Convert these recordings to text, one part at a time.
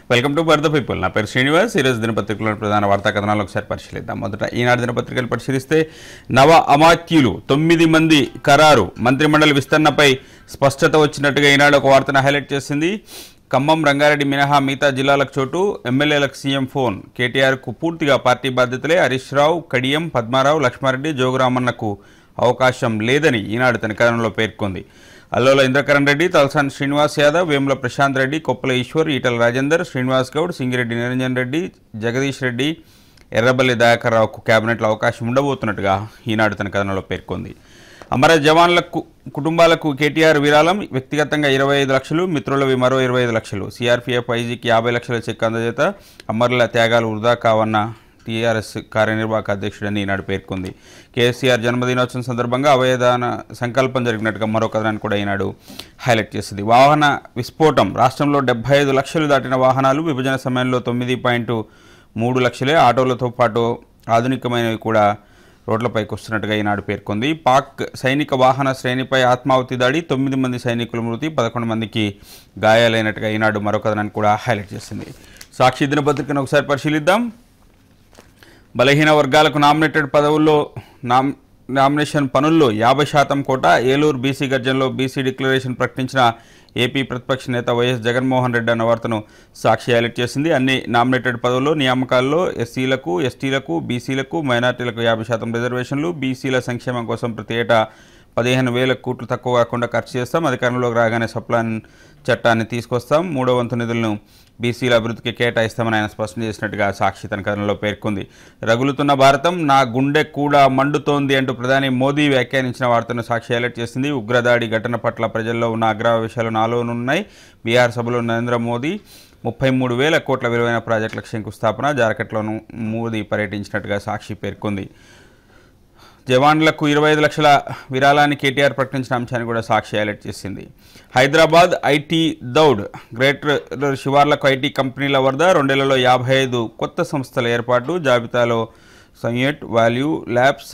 Welcome to బర్ద people నా పేరు శ్రీనివాస్ ఈరోజు దినపత్రికలోని ప్రధాన వార్తా కథనాలు ఒకసారి పరిశీలిద్దాం మొదట ఈనాడు దినపత్రికలు పరిశీలిస్తే నవ అమాత్యులు తొమ్మిది మంది ఖరారు మంత్రిమండలి విస్తరణపై స్పష్టత వచ్చినట్టుగా ఈనాడు ఒక వార్తను హైలైట్ చేసింది ఖమ్మం రంగారెడ్డి మినహా మిగతా జిల్లాలకు చోటు ఎమ్మెల్యేలకు సీఎం ఫోన్ కేటీఆర్కు పూర్తిగా పార్టీ బాధ్యతలే హరీష్ రావు కడియం పద్మారావు లక్ష్మారెడ్డి జోగురామన్నకు అవకాశం లేదని ఈనాడు తన కథనంలో పేర్కొంది అల్లోల ఇంద్రకరణ్ రెడ్డి తలసాని శ్రీనివాస్ యాదవ్ వేముల ప్రశాంత్ రెడ్డి కొప్పుల ఈశ్వర్ ఈటల రాజేందర్ శ్రీనివాస్ గౌడ్ సింగిరెడ్డి నిరంజన్ రెడ్డి జగదీష్ రెడ్డి ఎర్రబల్లి దయాకర్ రావుకు కేబినెట్లో అవకాశం ఉండబోతున్నట్టుగా ఈనాడు తన కథనంలో పేర్కొంది అమర జవాన్లకు కుటుంబాలకు కేటీఆర్ విరాళం వ్యక్తిగతంగా ఇరవై ఐదు లక్షలు మిత్రులవి మరో ఇరవై ఐదు లక్షలు సిఆర్పీఎఫ్ ఐజీకి యాభై లక్షల చెక్ అందజేత అమరుల త్యాగాలు వృధా కావన్న టీఆర్ఎస్ కార్యనిర్వాహక అధ్యక్షుడని ఈనాడు పేర్కొంది కేసీఆర్ జన్మదినోత్సవం సందర్భంగా అవయదాన సంకల్పం జరిగినట్టుగా మరో కథనాన్ని కూడా ఈనాడు హైలైట్ చేసింది వాహన విస్ఫోటం రాష్ట్రంలో డెబ్బై ఐదు లక్షలు దాటిన వాహనాలు విభజన సమయంలో తొమ్మిది పాయింట్ మూడు లక్షలే ఆటోలతో పాటు ఆధునికమైనవి కూడా రోడ్లపైకి వస్తున్నట్టుగా ఈనాడు పేర్కొంది పాక్ సైనిక వాహన శ్రేణిపై ఆత్మాహుతి దాడి తొమ్మిది మంది సైనికుల మృతి పదకొండు మందికి గాయాలైనట్టుగా ఈనాడు మరో కథనాన్ని కూడా హైలైట్ చేసింది సాక్షి దినపత్రికను ఒకసారి పరిశీలిద్దాం బలహీన వర్గాలకు నామినేటెడ్ పదవుల్లో నామ్ నామినేషన్ పనుల్లో యాభై శాతం కోట ఏలూరు బీసీ గర్జనలో బీసీ డిక్లరేషన్ ప్రకటించిన ఏపీ ప్రతిపక్ష నేత వైఎస్ జగన్మోహన్ రెడ్డి అన్న వార్తను సాక్షి హైలైట్ చేసింది అన్ని నామినేటెడ్ పదవుల్లో నియామకాల్లో ఎస్సీలకు ఎస్టీలకు బీసీలకు మైనార్టీలకు యాభై శాతం రిజర్వేషన్లు బీసీల సంక్షేమం కోసం ప్రతి ఏటా పదిహేను వేల కోట్లు తక్కువ కాకుండా ఖర్చు చేస్తాం అధికారంలోకి రాగానే సప్లాన్ చట్టాన్ని తీసుకొస్తాం మూడో వంతు నిధులను బీసీల అభివృద్ధికి కేటాయిస్తామని ఆయన స్పష్టం చేసినట్టుగా సాక్షి తన కథనంలో పేర్కొంది రగులుతున్న భారతం నా గుండె కూడా మండుతోంది అంటూ ప్రధాని మోదీ వ్యాఖ్యానించిన వార్తను సాక్షి హైలైట్ చేసింది ఉగ్రదాడి ఘటన పట్ల ప్రజల్లో ఉన్న అగ్రవిషయాలు నాలోనున్నాయి బీహార్ సభలో నరేంద్ర మోదీ ముప్పై మూడు వేల కోట్ల విలువైన ప్రాజెక్టులకు శంకుస్థాపన జార్ఖండ్లోనూ మోదీ పర్యటించినట్టుగా సాక్షి పేర్కొంది జవాన్లకు ఇరవై ఐదు లక్షల విరాళాన్ని కేటీఆర్ ప్రకటించిన అంశాన్ని కూడా సాక్షి హైలైట్ చేసింది హైదరాబాద్ ఐటీ దౌడ్ గ్రేటర్ శివార్లకు ఐటీ కంపెనీల వరద రెండేళ్లలో యాభై ఐదు కొత్త సంస్థల ఏర్పాటు జాబితాలో Cyient ValueLabs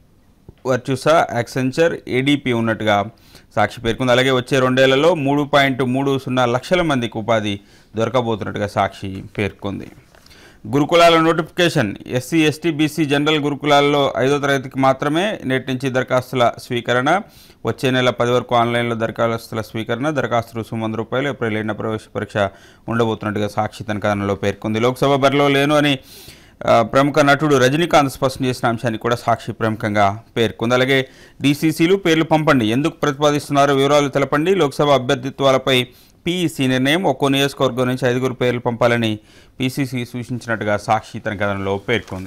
Virtusa Accenture ADP ఉన్నట్టుగా సాక్షి పేర్కొంది అలాగే వచ్చే రెండేళ్లలో మూడు పాయింట్ మూడు సున్నా లక్షల మందికి ఉపాధి దొరకబోతున్నట్టుగా సాక్షి పేర్కొంది గురుకులాల notification SC ST BC general గురుకులాల్లో ఐదో తరగతికి మాత్రమే నేటి నుంచి దరఖాస్తుల స్వీకరణ వచ్చే నెల పది వరకు ఆన్లైన్లో దరఖాస్తుల స్వీకరణ దరఖాస్తు రుసుము వంద రూపాయలు ఏప్రిల్ ఏడున ప్రవేశ పరీక్ష ఉండబోతున్నట్టుగా సాక్షి తన కథనంలో పేర్కొంది లోక్సభ బరిలో లేను అని ఆ, ప్రముఖ నటుడు రజనీకాంత్ స్పష్టం చేసిన అంశాన్ని కూడా సాక్షి ప్రముఖంగా పేర్కొంది అలాగే డీసీసీలు పేర్లు పంపండి ఎందుకు ప్రతిపాదిస్తున్నారో వివరాలు తెలపండి లోక్సభ అభ్యర్థిత్వాలపై పీఈసీ నిర్ణయం ఒక్కో నియోజకవర్గం నుంచి ఐదుగురు పేర్లు పంపాలని పీసీసీ సూచించినట్టుగా సాక్షి తన కథనంలో పేర్కొంది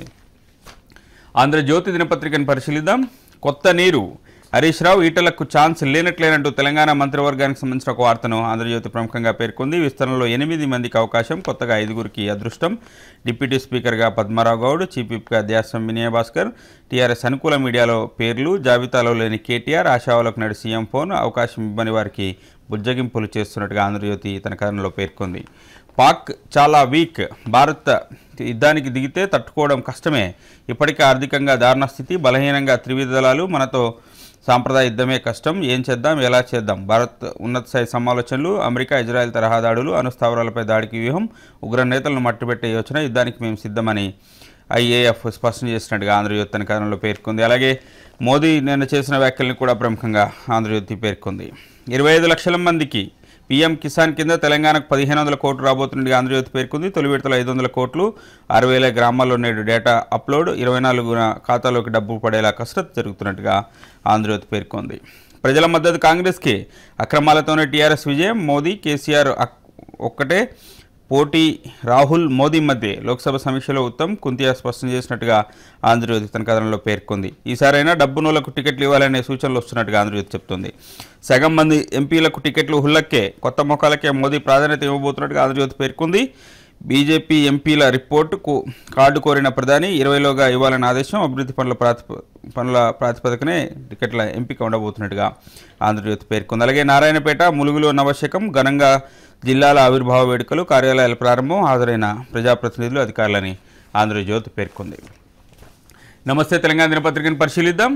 ఆంధ్రజ్యోతి దినపత్రికను పరిశీలిద్దాం కొత్త నీరు హరీష్ రావు ఈటలకు ఛాన్స్ లేనట్లేనంటూ తెలంగాణ మంత్రివర్గానికి సంబంధించిన ఒక వార్తను ఆంధ్రజ్యోతి ప్రముఖంగా పేర్కొంది విస్తరణలో ఎనిమిది మందికి అవకాశం కొత్తగా ఐదుగురికి అదృష్టం డిప్యూటీ స్పీకర్గా పద్మారావు గౌడ్ చీఫ్ విప్గా ధ్యాసం వినయ భాస్కర్ టీఆర్ఎస్ అనుకూల మీడియాలో పేర్లు జాబితాలో లేని కేటీఆర్ ఆశావాలకు నాడు సీఎం ఫోన్ అవకాశం ఇవ్వని వారికి బుజ్జగింపులు చేస్తున్నట్టుగా ఆంధ్రజ్యోతి తన కథనంలో పేర్కొంది పాక్ చాలా వీక్ భారత్ యుద్ధానికి దిగితే తట్టుకోవడం కష్టమే ఇప్పటికే ఆర్థికంగా దారుణ స్థితి బలహీనంగా త్రివిధ దళాలు మనతో సాంప్రదాయ యుద్ధమే కష్టం ఏం చేద్దాం ఎలా చేద్దాం భారత్ ఉన్నత స్థాయి సమాలోచనలు అమెరికా ఇజ్రాయెల్ తరహా దాడులు అనుస్థావరాలపై దాడికి వ్యూహం ఉగ్ర నేతలను మట్టుబెట్టే యోచన యుద్ధానికి మేము సిద్ధమని ఐఏఎఫ్ స్పష్టం చేసినట్టుగా ఆంధ్రజ్యోతి తన కథనంలో పేర్కొంది అలాగే మోదీ నిన్న చేసిన వ్యాఖ్యలను కూడా ప్రముఖంగా ఆంధ్రజ్యోతి పేర్కొంది ఇరవై ఐదు లక్షల మందికి పీఎం కిసాన్ కింద తెలంగాణకు పదిహేను వందల కోట్లు రాబోతున్నట్టుగా ఆంధ్రజ్యోతి పేర్కొంది తొలి విడతలో ఐదు వందల కోట్లు ఆరు వేల గ్రామాల్లో నేడు డేటా అప్లోడ్ ఇరవై నాలుగున ఖాతాలోకి డబ్బు పడేలా కసరత్తు జరుగుతున్నట్టుగా ఆంధ్రజ్యోతి పేర్కొంది ప్రజల మద్దతు కాంగ్రెస్కి అక్రమాలతోనే టీఆర్ఎస్ విజయం మోదీ కేసీఆర్ అక్- ఒక్కటే పోటీ రాహుల్ మోదీ మధ్య లోక్సభ సమీక్షలో ఉత్తమ్ కుంతియా స్పష్టం చేసినట్టుగా ఆంధ్రజ్యోతి తన కథనంలో పేర్కొంది ఈసారైనా డబ్బు నోళ్లకు టికెట్లు ఇవ్వాలనే సూచనలు వస్తున్నట్టుగా ఆంధ్రజ్యోతి చెప్తుంది సగం మంది ఎంపీలకు టికెట్లు హుల్లక్కే కొత్త మొఖాలకే మోదీ ప్రాధాన్యత ఇవ్వబోతున్నట్టుగా ఆంధ్రజ్యోతి పేర్కొంది బీజేపీ ఎంపీల రిపోర్టుకు కార్డు కోరిన ప్రధాని ఇరవైలోగా ఇవ్వాలని ఆదేశం అభివృద్ధి పనుల ప్రాతిప పనుల ప్రాతిపదికనే టికెట్ల ఎంపిక ఉండబోతున్నట్టుగా ఆంధ్రజ్యోతి పేర్కొంది అలాగే నారాయణపేట ములుగులో నవశకం ఘనంగా జిల్లాల ఆవిర్భావ వేడుకలు కార్యాలయాల ప్రారంభం హాజరైన ప్రజాప్రతినిధులు అధికారులని ఆంధ్రజ్యోతి పేర్కొంది నమస్తే తెలంగాణ దినపత్రికను పరిశీలిద్దాం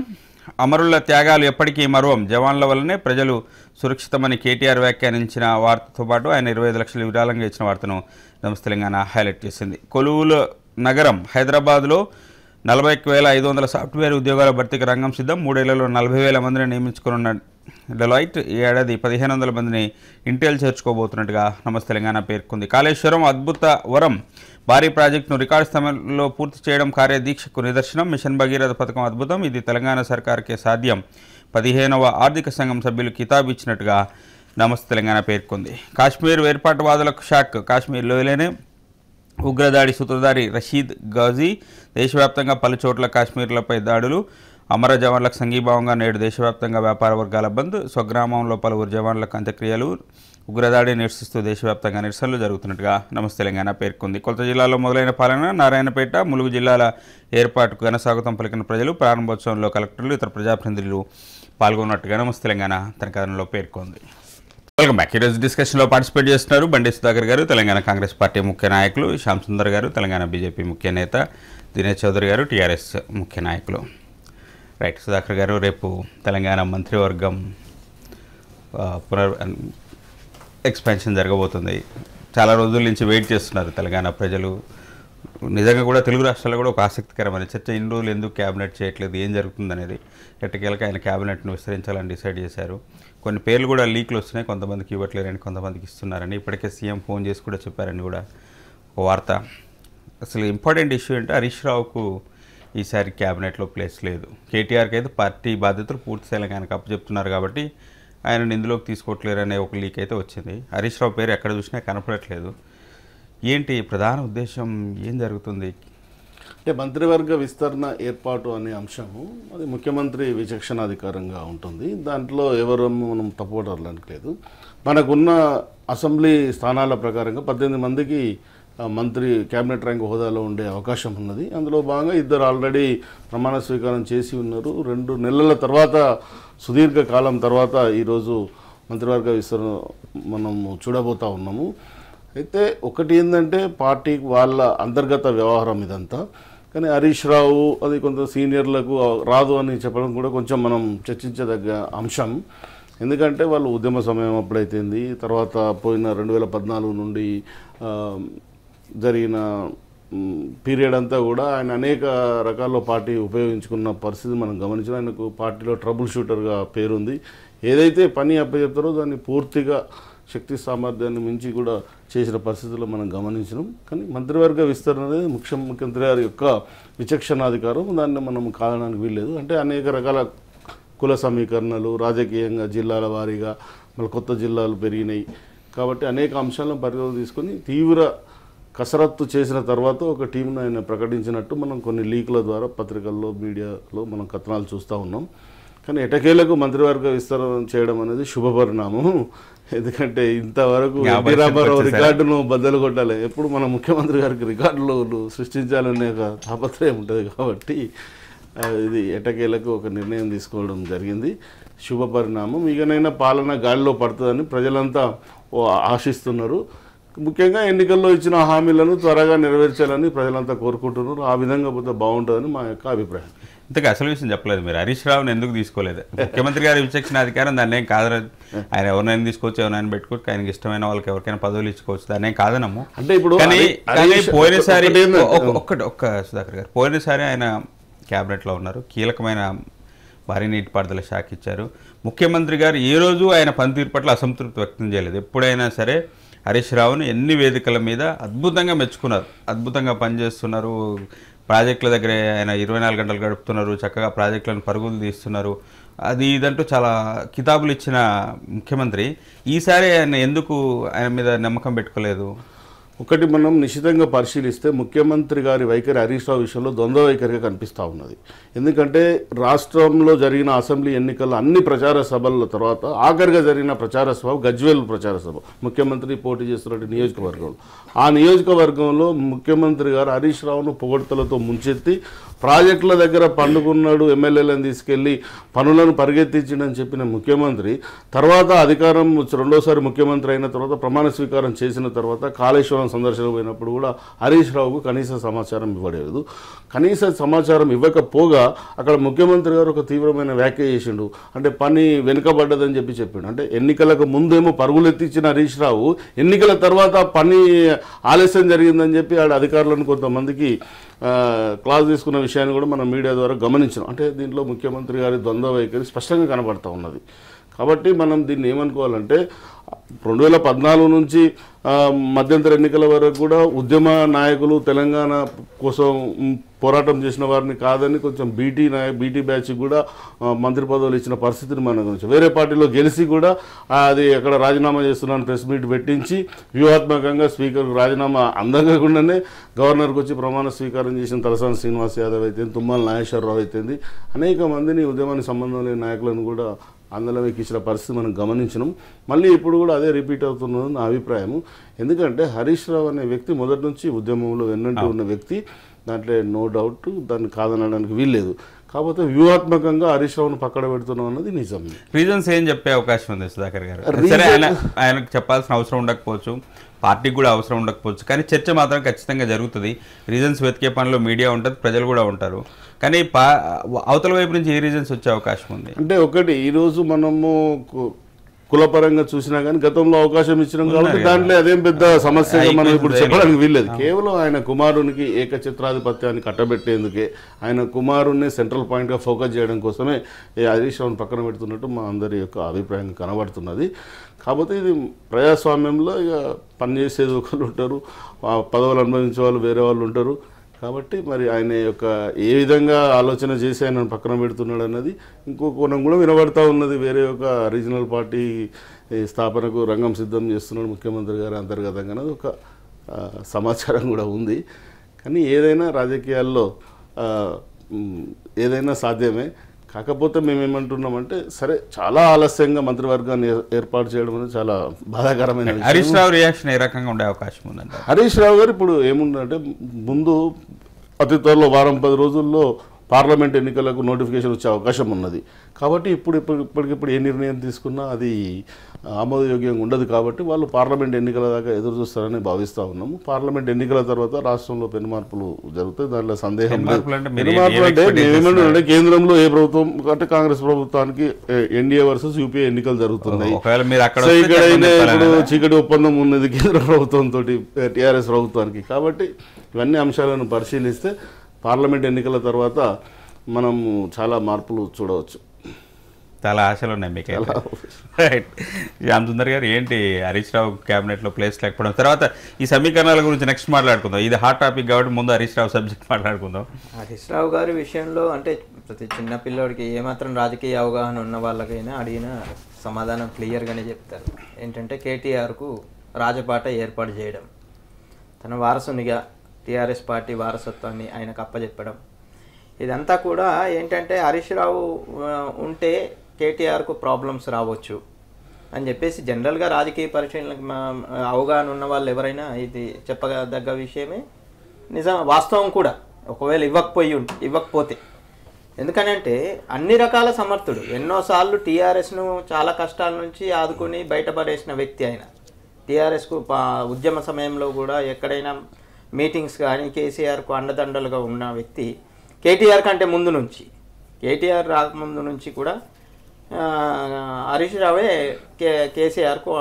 అమరుల త్యాగాలు ఎప్పటికీ మరువం జవాన్ల వల్లనే ప్రజలు సురక్షితమని కేటీఆర్ వ్యాఖ్యానించిన వార్తతో పాటు ఆయన ఇరవై ఐదు లక్షలు విరాళంగా ఇచ్చిన వార్తను నమస్తే తెలంగాణ హైలైట్ చేసింది కొలువుల నగరం హైదరాబాద్లో నలభై ఒక్క వేల ఐదు వందల సాఫ్ట్వేర్ ఉద్యోగాల భర్తీకి రంగం సిద్ధం మూడేళ్లలో నలభై వేల మందిని నియమించుకున్న డెలాయిట్ ఈ ఏడాది పదిహేను వందల మందిని ఇంటెల్ చేర్చుకోబోతున్నట్టుగా నమస్తే తెలంగాణ పేర్కొంది కాళేశ్వరం అద్భుత వరం భారీ ప్రాజెక్టును రికార్డు సమయంలో పూర్తి చేయడం కార్యదీక్షకు నిదర్శనం మిషన్ భగీరథ పథకం అద్భుతం ఇది తెలంగాణ సర్కార్కే సాధ్యం పదిహేనవ ఆర్థిక సంఘం సభ్యులు కితాబు ఇచ్చినట్టుగా నమస్తే తెలంగాణ పేర్కొంది కాశ్మీర్ వేర్పాటువాదులకు షాక్ కాశ్మీర్ లోయలోనే ఉగ్రదాడి సూత్రధారి రషీద్ గాజీ దేశవ్యాప్తంగా పలు చోట్ల కాశ్మీర్లపై దాడులు అమర జవాన్లకు సంఘీభావంగా నేడు దేశవ్యాప్తంగా వ్యాపార వర్గాల బంద్ స్వగ్రామంలో పలువురు జవాన్లకు అంత్యక్రియలు ఉగ్రదాడి నిరసిస్తూ దేశవ్యాప్తంగా నిరసనలు జరుగుతున్నట్టుగా నమస్తే తెలంగాణ పేర్కొంది కొత్త జిల్లాలో మొదలైన పాలన నారాయణపేట ములుగు జిల్లాల ఏర్పాటుకు ఘనస్వాగతం పలికిన ప్రజలు ప్రారంభోత్సవంలో కలెక్టర్లు ఇతర ప్రజాప్రతినిధులు పాల్గొన్నట్టుగా నమస్తే తెలంగాణ తన కథనంలో పేర్కొంది వెల్కమ్ బ్యాక్ ఈరోజు డిస్కషన్లో పార్టిసిపేట్ చేస్తున్నారు బండి సుధాకర్ గారు తెలంగాణ కాంగ్రెస్ పార్టీ ముఖ్య నాయకులు శ్యామ్ సుందర్ గారు తెలంగాణ బీజేపీ ముఖ్య నేత దినేష్ చౌదరి గారు టీఆర్ఎస్ ముఖ్య నాయకులు రైట్ సుధాకర్ గారు రేపు తెలంగాణ మంత్రివర్గం ఆ, పునర్ ఎక్స్పాన్షన్ జరగబోతుంది చాలా రోజుల నుంచి వెయిట్ చేస్తున్నారు తెలంగాణ ప్రజలు నిజంగా కూడా తెలుగు రాష్ట్రాల్లో కూడా ఒక ఆసక్తికరమైన చర్చ ఇన్ని రోజులు ఎందుకు క్యాబినెట్ చేయట్లేదు ఏం జరుగుతుంది అనేది ఎట్టకేలకు ఆయన క్యాబినెట్ను విస్తరించాలని డిసైడ్ చేశారు కొన్ని పేర్లు కూడా లీక్లు వస్తున్నాయి కొంతమందికి ఇవ్వట్లేరని కొంతమందికి ఇస్తున్నారని ఇప్పటికే సీఎం ఫోన్ చేసి కూడా చెప్పారని కూడా ఒక వార్త అసలు ఇంపార్టెంట్ ఇష్యూ అంటే హరీష్ రావుకు ఈసారి క్యాబినెట్లో ప్లేస్ లేదు కేటీఆర్కి అయితే పార్టీ బాధ్యతలు పూర్తి తెలంగాణకు అప్పచెప్తున్నారు కాబట్టి ఆయన ఇందులోకి తీసుకోవట్లేరు అనే ఒక లీక్ అయితే వచ్చింది హరీష్ రావు పేరు ఎక్కడ చూసినా కనపడట్లేదు ఏంటి ప్రధాన ఉద్దేశం ఏం జరుగుతుంది అంటే మంత్రివర్గ విస్తరణ ఏర్పాటు అనే అంశము అది ముఖ్యమంత్రి విచక్షణాధికారంగా ఉంటుంది దాంట్లో ఎవరు మనం తప్పుపడాలనికి లేదు మనకున్న అసెంబ్లీ స్థానాల ప్రకారంగా పద్దెనిమిది మందికి ఆ, మంత్రి కేబినెట్ ర్యాంక్ హోదాలో ఉండే అవకాశం ఉన్నది అందులో భాగంగా ఇద్దరు ఆల్రెడీ ప్రమాణ స్వీకారం చేసి ఉన్నారు రెండు నెలల తర్వాత సుదీర్ఘ కాలం తర్వాత ఈరోజు మంత్రివర్గ విస్తరణ మనం చూడబోతా ఉన్నాము అయితే ఒకటి ఏంటంటే పార్టీ వాళ్ళ అంతర్గత వ్యవహారం ఇదంతా కానీ హరీష్ రావు అది కొంత సీనియర్లకు రాదు అని చెప్పడం కూడా కొంచెం మనం చర్చించదగ్గ అంశం ఎందుకంటే వాళ్ళు ఉద్యమ సమయం అప్పుడైతేంది తర్వాత పోయిన రెండు వేల పద్నాలుగు నుండి ఆ, జరిగిన పీరియడ్ అంతా కూడా ఆయన అనేక రకాల పార్టీ ఉపయోగించుకున్న పరిస్థితి మనం గమనించిన ఆయనకు పార్టీలో ట్రబుల్ షూటర్గా పేరుంది ఏదైతే పని అప్పచెప్తారో దాన్ని పూర్తిగా శక్తి సామర్థ్యాన్ని మించి కూడా చేసిన పరిస్థితుల్లో మనం గమనించినాం కానీ మంత్రివర్గ విస్తరణ అనేది ముఖ్య ముఖ్యమంత్రి గారి యొక్క విచక్షణాధికారం దాన్ని మనం కాదడానికి వీల్లేదు అంటే అనేక రకాల కుల సమీకరణలు రాజకీయంగా జిల్లాల వారీగా మళ్ళీ కొత్త జిల్లాలు పెరిగినాయి కాబట్టి అనేక అంశాలను పరిగణలో తీసుకొని తీవ్ర కసరత్తు చేసిన తర్వాత ఒక టీంను ఆయన ప్రకటించినట్టు మనం కొన్ని లీకుల ద్వారా పత్రికల్లో మీడియాలో మనం కథనాలు చూస్తూ ఉన్నాం కానీ ఎటకేలకు మంత్రివర్గ విస్తరణ చేయడం అనేది శుభపరిణామం ఎందుకంటే ఇంతవరకు ఆ ఎన్టీ పరిస్థితికి రామారావు వచ్చేసారా? రికార్డును బద్దలు కొట్టాలి ఎప్పుడు మన ముఖ్యమంత్రి గారికి రికార్డులు సృష్టించాలనే ఒక తాపత్రయం ఉంటుంది కాబట్టి ఆ, ఇది ఎటకేలకు ఒక నిర్ణయం తీసుకోవడం జరిగింది శుభ పరిణామం ఇకనైనా పాలన గాలిలో పడుతుందని ప్రజలంతా ఓ ఆశిస్తున్నారు ముఖ్యంగా ఎన్నికల్లో ఇచ్చిన హామీలను త్వరగా నెరవేర్చాలని ప్రజలంతా కోరుకుంటున్నారు ఆ విధంగా పోతే బాగుంటుందని మా యొక్క అభిప్రాయం ఇంతకు అసలు విషయం చెప్పలేదు మీరు హరీష్ రావుని ఎందుకు తీసుకోలేదు ముఖ్యమంత్రి గారి విచక్షణ అధికారం దాన్ని ఏం కాదని ఆయన ఎవరినైనా తీసుకోవచ్చు ఎవరైనా పెట్టుకోవచ్చు ఆయనకి ఇష్టమైన వాళ్ళకి ఎవరికైనా పదవులు ఇచ్చుకోవచ్చు దాన్ని ఏం కాదనము అంటే ఇప్పుడు కానీ హరి- కానీ హరీష్ పోయినసారి ఒకటి ఏంటంటే- ఒక్క- ఒక్కటి ఒక్క సుధాకర్ గారు పోయినసారి ఆయన క్యాబినెట్లో ఉన్నారు కీలకమైన భారీ నీటిపారుదల శాఖ ఇచ్చారు ముఖ్యమంత్రి గారు ఏ రోజు ఆయన పనితీరు పట్ల అసంతృప్తి వ్యక్తం చేయలేదు ఎప్పుడైనా సరే హరీష్ రావును ఎన్ని వేదికల మీద అద్భుతంగా మెచ్చుకున్నారు అద్భుతంగా పనిచేస్తున్నారు ప్రాజెక్టుల దగ్గరే ఆయన ఇరవై నాలుగు గంటలు గడుపుతున్నారు చక్కగా ప్రాజెక్టులను పరుగులు తీస్తున్నారు అది ఇదంటూ చాలా కితాబులు ఇచ్చిన ముఖ్యమంత్రి ఈసారి ఆయన ఎందుకు ఆయన మీద నమ్మకం పెట్టుకోలేదు ఒకటి మనం నిశ్చితంగా పరిశీలిస్తే ముఖ్యమంత్రి గారి వైఖరి హరీష్ రావు విషయంలో ద్వంద్వ వైఖరిగా కనిపిస్తూ ఉన్నది ఎందుకంటే రాష్ట్రంలో జరిగిన అసెంబ్లీ ఎన్నికల్లో అన్ని ప్రచార సభల తర్వాత ఆఖరిగా జరిగిన ప్రచార సభ గజ్వేల్ ప్రచార సభ ముఖ్యమంత్రి పోటీ చేస్తున్న నియోజకవర్గంలో ఆ నియోజకవర్గంలో ముఖ్యమంత్రి గారు హరీష్ రావును పొగడ్తలతో ముంచెత్తి ప్రాజెక్టుల దగ్గర పండుకున్నాడు ఎమ్మెల్యేలను తీసుకెళ్లి పనులను పరిగెత్తించిండని చెప్పిన ముఖ్యమంత్రి తర్వాత అధికారం వచ్చి రెండోసారి ముఖ్యమంత్రి అయిన తర్వాత ప్రమాణ స్వీకారం చేసిన తర్వాత కాళేశ్వరం స్థలం సందర్శన పోయినప్పుడు కూడా హరీష్ రావుకు కనీస సమాచారం ఇవ్వలేదు కనీస సమాచారం ఇవ్వకపోగా అక్కడ ముఖ్యమంత్రి గారు ఒక తీవ్రమైన వ్యాఖ్య చేసిండు అంటే పని వెనుకబడ్డదని చెప్పి చెప్పిండు అంటే ఎన్నికలకు ముందేమో పరుగులు ఎత్తిచ్చిన హరీష్ రావు ఎన్నికల తర్వాత పని ఆలస్యం జరిగిందని చెప్పి ఆడ అధికారులను కొంతమందికి ఆ, క్లాస్ తీసుకున్న విషయాన్ని కూడా మనం మీడియా ద్వారా గమనించాం అంటే దీంట్లో ముఖ్యమంత్రి గారి ద్వంద్వ వైఖరి స్పష్టంగా కనబడతా ఉన్నది కాబట్టి మనం దీన్ని ఏమనుకోవాలంటే రెండు వేల పద్నాలుగు నుంచి ఆ, మధ్యంతర ఎన్నికల వరకు కూడా ఉద్యమ నాయకులు తెలంగాణ కోసం మ్, పోరాటం చేసిన వారిని కాదని కొంచెం బీటీ నాయ బీటీ బ్యాచ్ కూడా ఆ, మంత్రి పదవులు ఇచ్చిన పరిస్థితిని మనం గురించి వేరే పార్టీలో గెలిచి కూడా ఆ, అది అక్కడ రాజీనామా చేస్తున్నాను ప్రెస్ మీట్ పెట్టించి వ్యూహాత్మకంగా స్పీకర్ రాజీనామా అందకుండానే గవర్నర్కి వచ్చి ప్రమాణ స్వీకారం చేసిన తలసాని శ్రీనివాస్ యాదవ్ అయితే తుమ్మల నాగేశ్వరరావు అయితేంది అనేక మందిని ఉద్యమానికి సంబంధం లేని నాయకులను కూడా ఆందోళన ఎక్కించిన పరిస్థితి మనం గమనించినాం మళ్ళీ ఇప్పుడు కూడా అదే రిపీట్ అవుతున్నది నా అభిప్రాయం ఎందుకంటే హరీష్ రావు అనే వ్యక్తి మొదటి నుంచి ఉద్యమంలో వెన్నంటూ ఉన్న వ్యక్తి దాంట్లో నో డౌట్ దాన్ని కాదనడానికి వీల్లేదు కాకపోతే వ్యూహాత్మకంగా హరీష్ రావును పక్కన పెడుతున్నాం అన్నది నిజం రీజన్స్ ఏం చెప్పే అవకాశం ఉంది సుధాకర్ గారు Reason- సరే ఆయన ఆయనకు చెప్పాల్సిన అవసరం ఉండకపోవచ్చు పార్టీకి కూడా అవసరం ఉండకపోవచ్చు కానీ చర్చ మాత్రం ఖచ్చితంగా జరుగుతుంది రీజన్స్ వెతికే పనిలో మీడియా ఉంటుంది ప్రజలు కూడా ఉంటారు కానీ పా అవతల వైపు నుంచి ఏ రీజన్స్ వచ్చే అవకాశం ఉంది అంటే ఒకటి ఈరోజు మనము కు- కులపరంగా చూసినా కానీ గతంలో అవకాశం ఇచ్చినాం కాబట్టి దాంట్లో అదేం పెద్ద సమస్యగా మనం ఇప్పుడు చెప్పడానికి వీల్లేదు కేవలం ఆయన కుమారునికి ఏకచిత్రాధిపత్యాన్ని కట్టబెట్టేందుకే ఆయన కుమారుణ్ణి సెంట్రల్ పాయింట్గా ఫోకస్ చేయడం కోసమే ఈ హరీష్ రావును పక్కన పెడుతున్నట్టు మా అందరి యొక్క అభిప్రాయం కనబడుతున్నది కాకపోతే ఇది ప్రజాస్వామ్యంలో ఇక పనిచేసేది ఒకరు ఉంటారు ఆ పదవులు అనుభవించే వాళ్ళు వేరే వాళ్ళు ఉంటారు కాబట్టి మరి ఆయన యొక్క ఏ విధంగా ఆలోచన చేసి ఆయన పక్కన పెడుతున్నాడు అన్నది ఇంకో కోణం కూడా వినబడతా ఉన్నది వేరే ఒక రీజనల్ పార్టీ ఈ స్థాపనకు రంగం సిద్ధం చేస్తున్నాడు ముఖ్యమంత్రి గారు అంతర్గతంగా అన్నది ఒక ఆ, సమాచారం కూడా ఉంది కానీ ఏదైనా రాజకీయాల్లో ఆ, మ్, ఏదైనా సాధ్యమే కాకపోతే మేము ఏమంటున్నామంటే సరే చాలా ఆలస్యంగా మంత్రివర్గాన్ని ఏ- ఏర్పాటు చేయడం అనేది చాలా బాధాకరమైన విషయం. హరీష్ రావు రియాక్షన్ ఏ రకంగా ఉండే అవకాశం ఉందంట హరీష్ రావు గారు ఇప్పుడు ఏముందంటే ముందు అతి త్వరలో వారం పది రోజుల్లో పార్లమెంట్ ఎన్నికలకు నోటిఫికేషన్ వచ్చే అవకాశం ఉన్నది కాబట్టి ఇప్పుడు ఇప్పుడు ఇప్పటికిప్పుడు ఏ నిర్ణయం తీసుకున్నా అది ఆమోదయోగ్యంగా ఉండదు కాబట్టి వాళ్ళు పార్లమెంట్ ఎన్నికల దాకా ఎదురు చూస్తారని భావిస్తూ ఉన్నాము పార్లమెంట్ ఎన్నికల తర్వాత రాష్ట్రంలో పెను మార్పులు జరుగుతాయి దాంట్లో సందేహం పెను లేదు. మార్పులు అంటే మీరు పెను ఏం- మార్పులు ఏం అంటే expect మేమేమంటే కేంద్రంలో ఏ ప్రభుత్వం అంటే కాంగ్రెస్ ప్రభుత్వానికి ఎన్డీఏ వర్సెస్ యూపీఏ ఎన్నికలు జరుగుతున్నాయి ఒకవేళ మీరు అక్కడ సో వస్తే ఇక్కడ చెప్పండి అయినా చెప్పాలని ఇప్పుడు చీకటి ఒప్పందం ఉన్నది కేంద్ర ప్రభుత్వంతో టీఆర్ఎస్ ప్రభుత్వానికి కాబట్టి ఇవన్నీ అంశాలను పరిశీలిస్తే పార్లమెంట్ ఎన్నికల తర్వాత మనం చాలా మార్పులు చూడవచ్చు చాలా ఆశలు ఉన్నాయి మీకు రైట్ శ్యామ్ సుందర్ గారు ఏంటి హరీష్ రావు క్యాబినెట్లో ప్లేస్ లేకపోవడం తర్వాత ఈ సమీకరణాల గురించి నెక్స్ట్ మాట్లాడుకుందాం ఇది హాట్ టాపిక్ కాబట్టి ముందు హరీష్ రావు సబ్జెక్ట్ మాట్లాడుకుందాం హరీష్ రావు గారి విషయంలో అంటే ప్రతి చిన్న పిల్లోడికి ఏమాత్రం రాజకీయ అవగాహన ఉన్న వాళ్ళకైనా అడిగిన సమాధానం క్లియర్గానే చెప్తారు ఏంటంటే కేటీఆర్కు రాజపాట ఏర్పాటు చేయడం తన వారసునిగా టీఆర్ఎస్ పార్టీ వారసత్వాన్ని ఆయనకు అప్పచెప్పడం ఇదంతా కూడా ఏంటంటే హరీష్ రావు ఆ, ఉంటే కేటీఆర్కు ప్రాబ్లమ్స్ రావచ్చు అని చెప్పేసి జనరల్గా రాజకీయ పరిశీలనకు మా అవగాహన ఉన్న వాళ్ళు ఎవరైనా ఇది చెప్పదగ్గ విషయమే నిజం వాస్తవం కూడా ఒకవేళ ఇవ్వకపోయి ఉంటే ఇవ్వకపోతే ఎందుకనంటే అన్ని రకాల సమర్థుడు ఎన్నోసార్లు టీఆర్ఎస్ను చాలా కష్టాల నుంచి ఆదుకొని బయటపడేసిన వ్యక్తి ఆయన టీఆర్ఎస్కు ఉద్యమ సమయంలో కూడా ఎక్కడైనా మీటింగ్స్ కానీ కేసీఆర్కు అండదండలుగా ఉన్న వ్యక్తి కేటీఆర్ కంటే ముందు నుంచి కేటీఆర్ రాకముందు నుంచి కూడా ఆ, హరీష్ రావే కే కేసీఆర్కు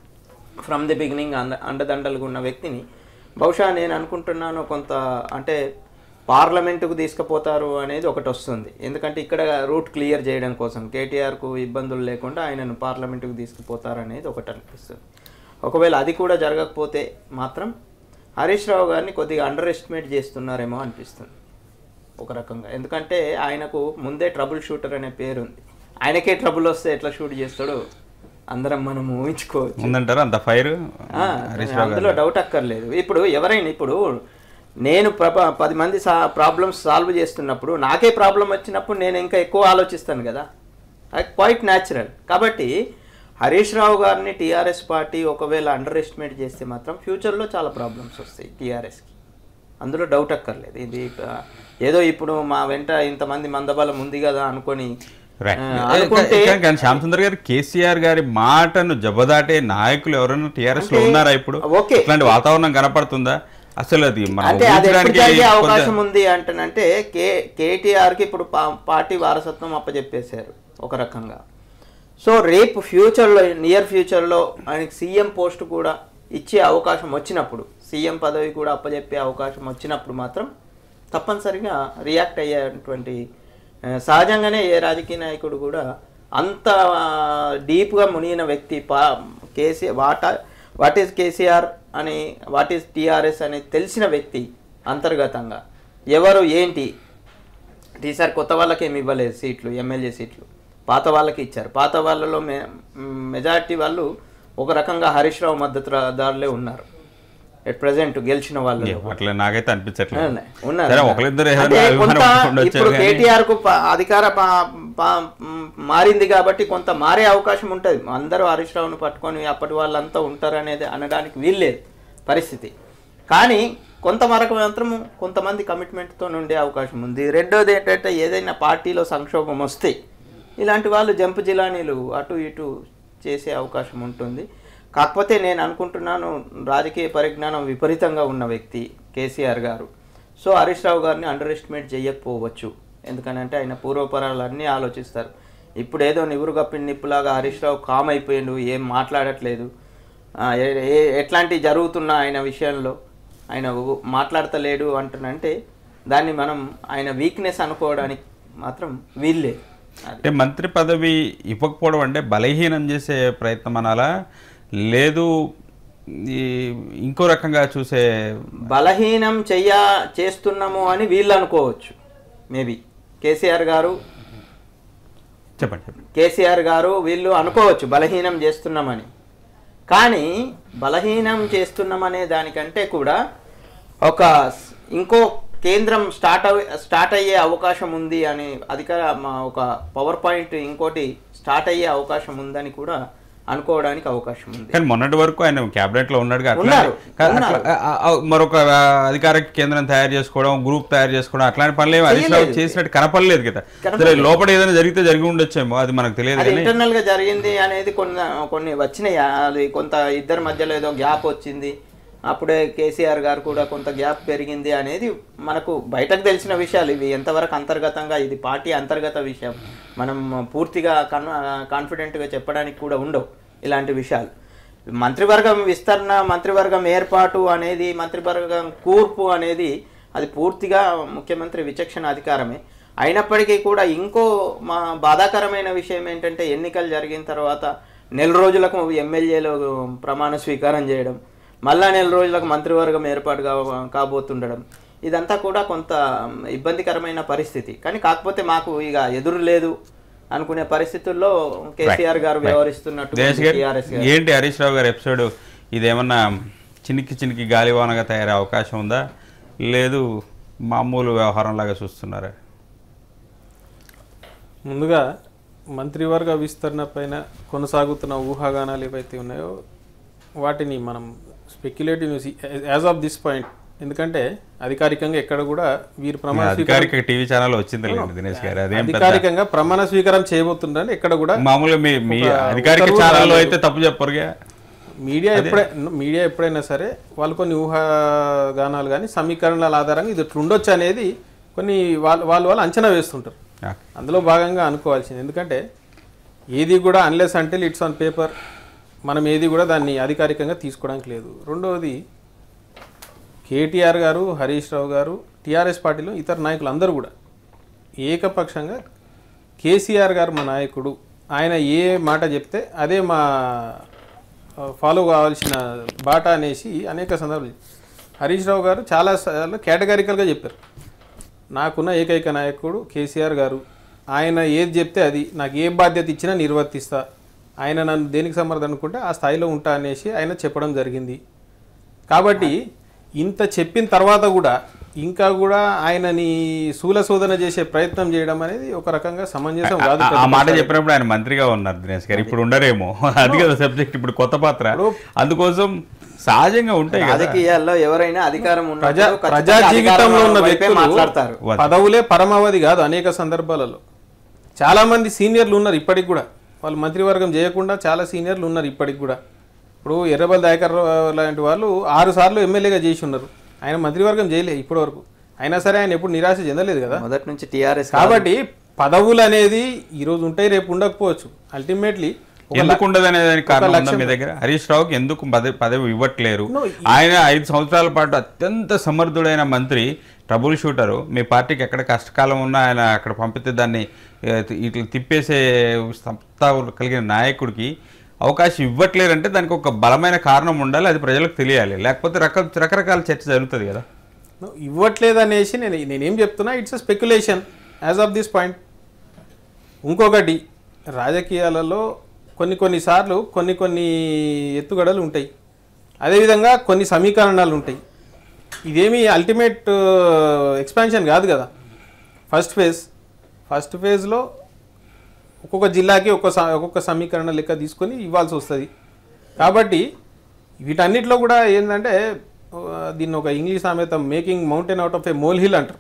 ఫ్రమ్ ది బిగినింగ్ అండ అండదండలుగా ఉన్న వ్యక్తిని బహుశా నేను అనుకుంటున్నాను కొంత అంటే పార్లమెంటుకు తీసుకుపోతారు అనేది ఒకటి వస్తుంది ఎందుకంటే ఇక్కడ రూట్ క్లియర్ చేయడం కోసం కేటీఆర్కు ఇబ్బందులు లేకుండా ఆయనను పార్లమెంటుకు తీసుకుపోతారు అనేది ఒకటి అనిపిస్తుంది ఒకవేళ అది కూడా జరగకపోతే మాత్రం హరీష్ రావు గారిని కొద్దిగా అండర్ ఎస్టిమేట్ చేస్తున్నారేమో అనిపిస్తుంది ఒక రకంగా ఎందుకంటే ఆయనకు ముందే ట్రబుల్ షూటర్ అనే పేరు ఉంది ఆయనకే ట్రబుల్ వస్తే ఎట్లా షూట్ చేస్తాడో అందరం మనం ఊహించుకోవచ్చు ఉందంటారా అంత ఫైర్ ఆ, హరీష్ రావు అందులో డౌట్ అక్కర్లేదు ఇప్పుడు ఎవరైనా ఇప్పుడు నేను ప్రప పది మంది సా ప్రాబ్లమ్స్ సాల్వ్ చేస్తున్నప్పుడు నాకే ప్రాబ్లం వచ్చినప్పుడు నేను ఇంకా ఎక్కువ ఆలోచిస్తాను కదా అది క్వైట్ న్యాచురల్ కాబట్టి హరీష్ రావు గారిని టీఆర్ఎస్ పార్టీ ఒకవేళ అండర్ ఎస్టిమేట్ చేస్తే మాత్రం ఫ్యూచర్లో చాలా ప్రాబ్లమ్స్ వస్తాయి టీఆర్ఎస్కి అందులో డౌట్ అక్కర్లేదు ఇది ఆ, ఏదో ఇప్పుడు మా వెంట ఇంతమంది మందబలం ఉంది కదా అనుకొని Right. ఆ, అనుకుంటే కానీ- కానీ శ్యామ్ సుందర్ గారు కేసీఆర్ గారి మాటను జబదాటే నాయకులు ఎవరైనా టీఆర్ఎస్ లో అంటే, ఉన్నారా ఇప్పుడు ఓకే. ఇట్లాంటి వాతావరణం కనపడుతుందా అసలు అది మనం అంటే అది ఎప్పుడు ఊహించడానికి జరిగే కొంత- అవకాశం ఉంది అంటేనంటే కే కేటీఆర్కి ఇప్పుడు పా- పార్టీ వారసత్వం అప్పచెప్పేశారు ఒక రకంగా సో రేపు ఫ్యూచర్లో నియర్ ఫ్యూచర్లో ఆయనకి సీఎం పోస్ట్ కూడా ఇచ్చే అవకాశం వచ్చినప్పుడు సీఎం పదవి కూడా అప్పచెప్పే అవకాశం వచ్చినప్పుడు మాత్రం తప్పనిసరిగా రియాక్ట్ అయ్యేటువంటి ఆ, సహజంగానే ఏ రాజకీయ నాయకుడు కూడా అంత డీప్గా మునిగిన వ్యక్తి పా KCR what what is KCR అని వాట్ ఈస్ టీఆర్ఎస్ అని తెలిసిన వ్యక్తి అంతర్గతంగా ఎవరు ఏంటి ఈసారి కొత్త వాళ్ళకి ఏమి ఇవ్వలేదు సీట్లు ఎమ్మెల్యే సీట్లు పాత వాళ్ళకి ఇచ్చారు పాత వాళ్ళలో మె మెజారిటీ వాళ్ళు ఒక రకంగా హరీష్ రావు మద్దతుదారులే ఉన్నారు ఎట్ ప్రజెంట్ గెలిచిన వాళ్ళు ఏం, అట్లా నాకైతే అనిపించట్లేదు ఉన్నాయి, ఉన్నారు. సరే ఒకరిద్దరు అంటే ఏదైనా కొంత అభిమానం ఉండొచ్చు ఇప్పుడు కానీ- కేటీఆర్ కు ప- అధికార ప- ప- మ్, మారింది కాబట్టి కొంత మారే అవకాశం ఉంటుంది అందరూ హరీష్ రావును పట్టుకొని అప్పటి వాళ్ళంతా ఉంటారు అనేది అనడానికి వీల్లేదు పరిస్థితి కానీ కొంత వరకు మాత్రం కొంతమంది కమిట్మెంట్తో ఉండే అవకాశం ఉంది రెండోది ఏంటంటే ఏదైనా పార్టీలో సంక్షోభం వస్తే ఇలాంటి వాళ్ళు జంపు జిలానీలు అటు ఇటు చేసే అవకాశం ఉంటుంది కాకపోతే నేను అనుకుంటున్నాను రాజకీయ పరిజ్ఞానం విపరీతంగా ఉన్న వ్యక్తి కేసీఆర్ గారు సో హరీష్ రావు గారిని అండర్ ఎస్టిమేట్ చేయకపోవచ్చు ఎందుకనంటే ఆయన పూర్వపరాలు అన్నీ ఆలోచిస్తారు ఇప్పుడు ఏదో నివురు కప్పిన నిప్పులాగా హరీష్ రావు కామ్ అయిపోయిండు ఏం మాట్లాడట్లేదు ఆ, ఏ- ఏ- ఎట్లాంటి జరుగుతున్నా ఆయన విషయంలో ఆయన ఉ- మాట్లాడతలేడు అంటున్నంటే దాన్ని మనం ఆయన వీక్నెస్ అనుకోవడానికి మాత్రం వీల్లేదు అది అంటే మంత్రి పదవి ఇవ్వకపోవడం అంటే బలహీనం చేసే ప్రయత్నం అనాలా లేదు ఈ ఇంకో రకంగా చూసే బలహీనం చెయ్య చేస్తున్నాము అని వీళ్ళు అనుకోవచ్చు మేబీ కేసీఆర్ గారు చెప్పండి చెప్పండి కేసీఆర్ గారు వీళ్ళు అనుకోవచ్చు బలహీనం చేస్తున్నామని కానీ బలహీనం చేస్తున్నామనే దానికంటే కూడా ఒక స్- ఇంకో కేంద్రం స్టార్ట్ అవ్ స్టార్ట్ అయ్యే అవకాశం ఉంది అని అధికార మా ఒక పవర్ పాయింట్ ఇంకోటి స్టార్ట్ అయ్యే అవకాశం ఉందని కూడా అనుకోవడానికి అవకాశం ఉంది కానీ మొన్నటి వరకు ఆయన క్యాబినెట్ లో ఉన్నాడు అట్లా ఉన్నారు, కా- ఉన్నారు. అట్లా- ఆ- ఆ- మరొక ఆ, అధికారిక కేంద్రం తయారు చేసుకోవడం గ్రూప్ తయారు చేసుకోవడం అట్లాంటి పనులు ఏమి హరీష్ రావు చేయలేదు. చేసినట్టు కనపడలేదు కదా కనపడలేదు. సరే లోపల ఏదైనా జరిగితే జరిగి ఉండొచ్చేమో అది మనకు తెలియదు అది కానీ ఇంటర్నల్ గా జరిగింది అనేది కొన్ని కొన్ని వచ్చినాయి అది కొంత ఇద్దరి మధ్యలో ఏదో గ్యాప్ వచ్చింది అప్పుడే కేసీఆర్ గారు కూడా కొంత గ్యాప్ పెరిగింది అనేది మనకు బయటకు తెలిసిన విషయాలు ఇవి ఎంతవరకు అంతర్గతంగా ఇది పార్టీ అంతర్గత విషయం మనం పూర్తిగా కన్ కాన్ఫిడెంట్గా చెప్పడానికి కూడా ఉండవు ఇలాంటి విషయాలు మంత్రివర్గం విస్తరణ మంత్రివర్గం ఏర్పాటు అనేది మంత్రివర్గం కూర్పు అనేది అది పూర్తిగా ముఖ్యమంత్రి విచక్షణ అధికారమే అయినప్పటికీ కూడా ఇంకో మా బాధాకరమైన విషయం ఏంటంటే ఎన్నికలు జరిగిన తర్వాత నెల రోజులకు ఎమ్మెల్యేలు ప్రమాణ స్వీకారం చేయడం మళ్ళా నెల రోజులకు మంత్రివర్గం ఏర్పాటు కా కాబోతుండడం ఇదంతా కూడా కొంత ఇబ్బందికరమైన పరిస్థితి కానీ కాకపోతే మాకు ఇక ఎదురు లేదు అనుకునే పరిస్థితుల్లో కేసీఆర్ గారు వ్యవహరిస్తున్నట్టు దినేష్ గారు టీఆర్ఎస్ గారు ఏంటి హరీష్ రావు గారి ఎపిసోడ్ ఇదేమన్నా చినికి చినికి గాలివానగా తయారయ్యే అవకాశం ఉందా లేదు మామూలు వ్యవహారం లాగా చూస్తున్నారా ముందుగా మంత్రివర్గ విస్తరణ పైన కొనసాగుతున్న ఊహాగానాలు ఏవైతే ఉన్నాయో వాటిని మనం speculative news as of this point ఎందుకంటే అధికారికంగా ఎక్కడ కూడా వీరు ప్రమాణ స్వీకారం అధికారిక టీవీ ఛానల్ వచ్చింది దినేష్ గారు అదేం పెద్ద అధికారికంగా ప్రమాణ స్వీకారం చేయబోతుందని ఎక్కడ కూడా మామూలుగా మీ మీ ఒక అధికారిక ఉత్తర్వు ఛానల్లో రాలేదు. అయితే తప్పు చెప్పరుగా మీడియా ఎప్పుడై మీడియా ఎప్పుడైనా సరే వాళ్ళు కొన్ని ఊహాగానాలు కానీ సమీకరణల ఆధారంగా ఇది ఇట్లా ఉండొచ్చు అనేది కొన్ని వాళ్ళు వాళ్ళు వాళ్ళు అంచనా వేస్తుంటారు అందులో భాగంగా అనుకోవాల్సింది ఎందుకంటే ఏది కూడా అన్లెస్ అంటే ఇట్స్ ఆన్ పేపర్ మనం ఏది కూడా దాన్ని అధికారికంగా తీసుకోవడానికి లేదు రెండవది కేటీఆర్ గారు హరీష్ రావు గారు టీఆర్ఎస్ పార్టీలో ఇతర నాయకులు అందరూ కూడా ఏకపక్షంగా కేసీఆర్ గారు మా నాయకుడు ఆయన ఏ మాట చెప్తే అదే మా ఫాలో కావాల్సిన బాట అనేసి అనేక సందర్భాలు హరీష్ రావు గారు చాలా సార్లు కేటగారికల్గా చెప్పారు నాకున్న ఏకైక నాయకుడు కేసీఆర్ గారు ఆయన ఏది చెప్తే అది నాకు ఏ బాధ్యత ఇచ్చినా నిర్వర్తిస్తా ఆయన నన్ను దేనికి సమర్థం అనుకుంటే ఆ స్థాయిలో ఉంటా అనేసి ఆయన చెప్పడం జరిగింది కాబట్టి ఇంత చెప్పిన తర్వాత కూడా ఇంకా కూడా ఆయనని శూల శోధన చేసే ప్రయత్నం చేయడం అనేది ఒక రకంగా సమంజసం కాదు ఆ- ఆ మాట చెప్పినప్పుడు ఆయన మంత్రిగా ఉన్నారు దినేష్ గారు ఇప్పుడు ఉండరేమో అది కదా సబ్జెక్ట్ ఇప్పుడు కొత్త పాత్ర అందుకోసం సహజంగా ఉంటాయి కదా రాజకీయాల్లో ఎవరైనా అధికారం ఉన్నప్పుడు ప్రజా ఖచ్చితంగా ప్రజా జీవితంలో ఉన్న అధికారం వైపే వ్యక్తులు మాట్లాడతారు వద్దు. పదవులే పరమావధి కాదు అనేక సందర్భాలలో చాలా మంది సీనియర్లు ఉన్నారు ఇప్పటికి కూడా వాళ్ళు మంత్రివర్గం చేయకుండా చాలా సీనియర్లు ఉన్నారు ఇప్పటికి కూడా ఇప్పుడు ఎర్రబల్ దయాకర్ రావు లాంటి వాళ్ళు ఆరు సార్లు ఎమ్మెల్యేగా చేసి ఉన్నారు ఆయన మంత్రివర్గం చేయలే ఇప్పటి వరకు అయినా సరే ఆయన ఎప్పుడు నిరాశ చెందలేదు కదా మొదటి నుంచి టీఆర్ఎస్ కాబట్టి పదవులు అనేది ఈ రోజు ఉంటాయి రేపు ఉండకపోవచ్చు అల్టిమేట్లీ ఎందుకు ఉండదు అనే దానికి కారణం ఉందా మీ దగ్గర హరీష్ రావుకి ఎందుకు పదవి పదవి ఇవ్వట్లేరు ఆయన ఐదు సంవత్సరాల పాటు అత్యంత సమర్థుడైన మంత్రి ట్రబుల్ షూటరు మీ పార్టీకి ఎక్కడ కష్టకాలం ఉన్నా ఆయన అక్కడ పంపితే దాన్ని ఏ, ఇట్లా తిప్పేసే సత్తా కలిగిన నాయకుడికి అవకాశం ఇవ్వట్లేరంటే దానికి ఒక బలమైన కారణం ఉండాలి అది ప్రజలకు తెలియాలి లేకపోతే రక రకరకాల చర్చ జరుగుతుంది కదా ఇవ్వట్లేదు అనేసి నేను నేనేం చెప్తున్నా it's speculation as of this point ఇంకొకటి రాజకీయాలలో కొన్ని కొన్నిసార్లు కొన్ని కొన్ని ఎత్తుగడలు ఉంటాయి అదేవిధంగా కొన్ని సమీకరణాలు ఉంటాయి ఇదేమి అల్టిమేట్ ఎక్స్పాన్షన్ కాదు కదా ఫస్ట్ ఫేజ్ ఫస్ట్ ఫేజ్లో ఒక్కొక్క జిల్లాకి ఒక్కొక్క స- ఒక్కొక్క సమీకరణ లెక్క తీసుకొని ఇవ్వాల్సి వస్తుంది కాబట్టి వీటన్నిటిలో కూడా ఏంటంటే ఆ, దీన్ని ఒక ఇంగ్లీష్ సామెత making mountain out of a molehill అంటారు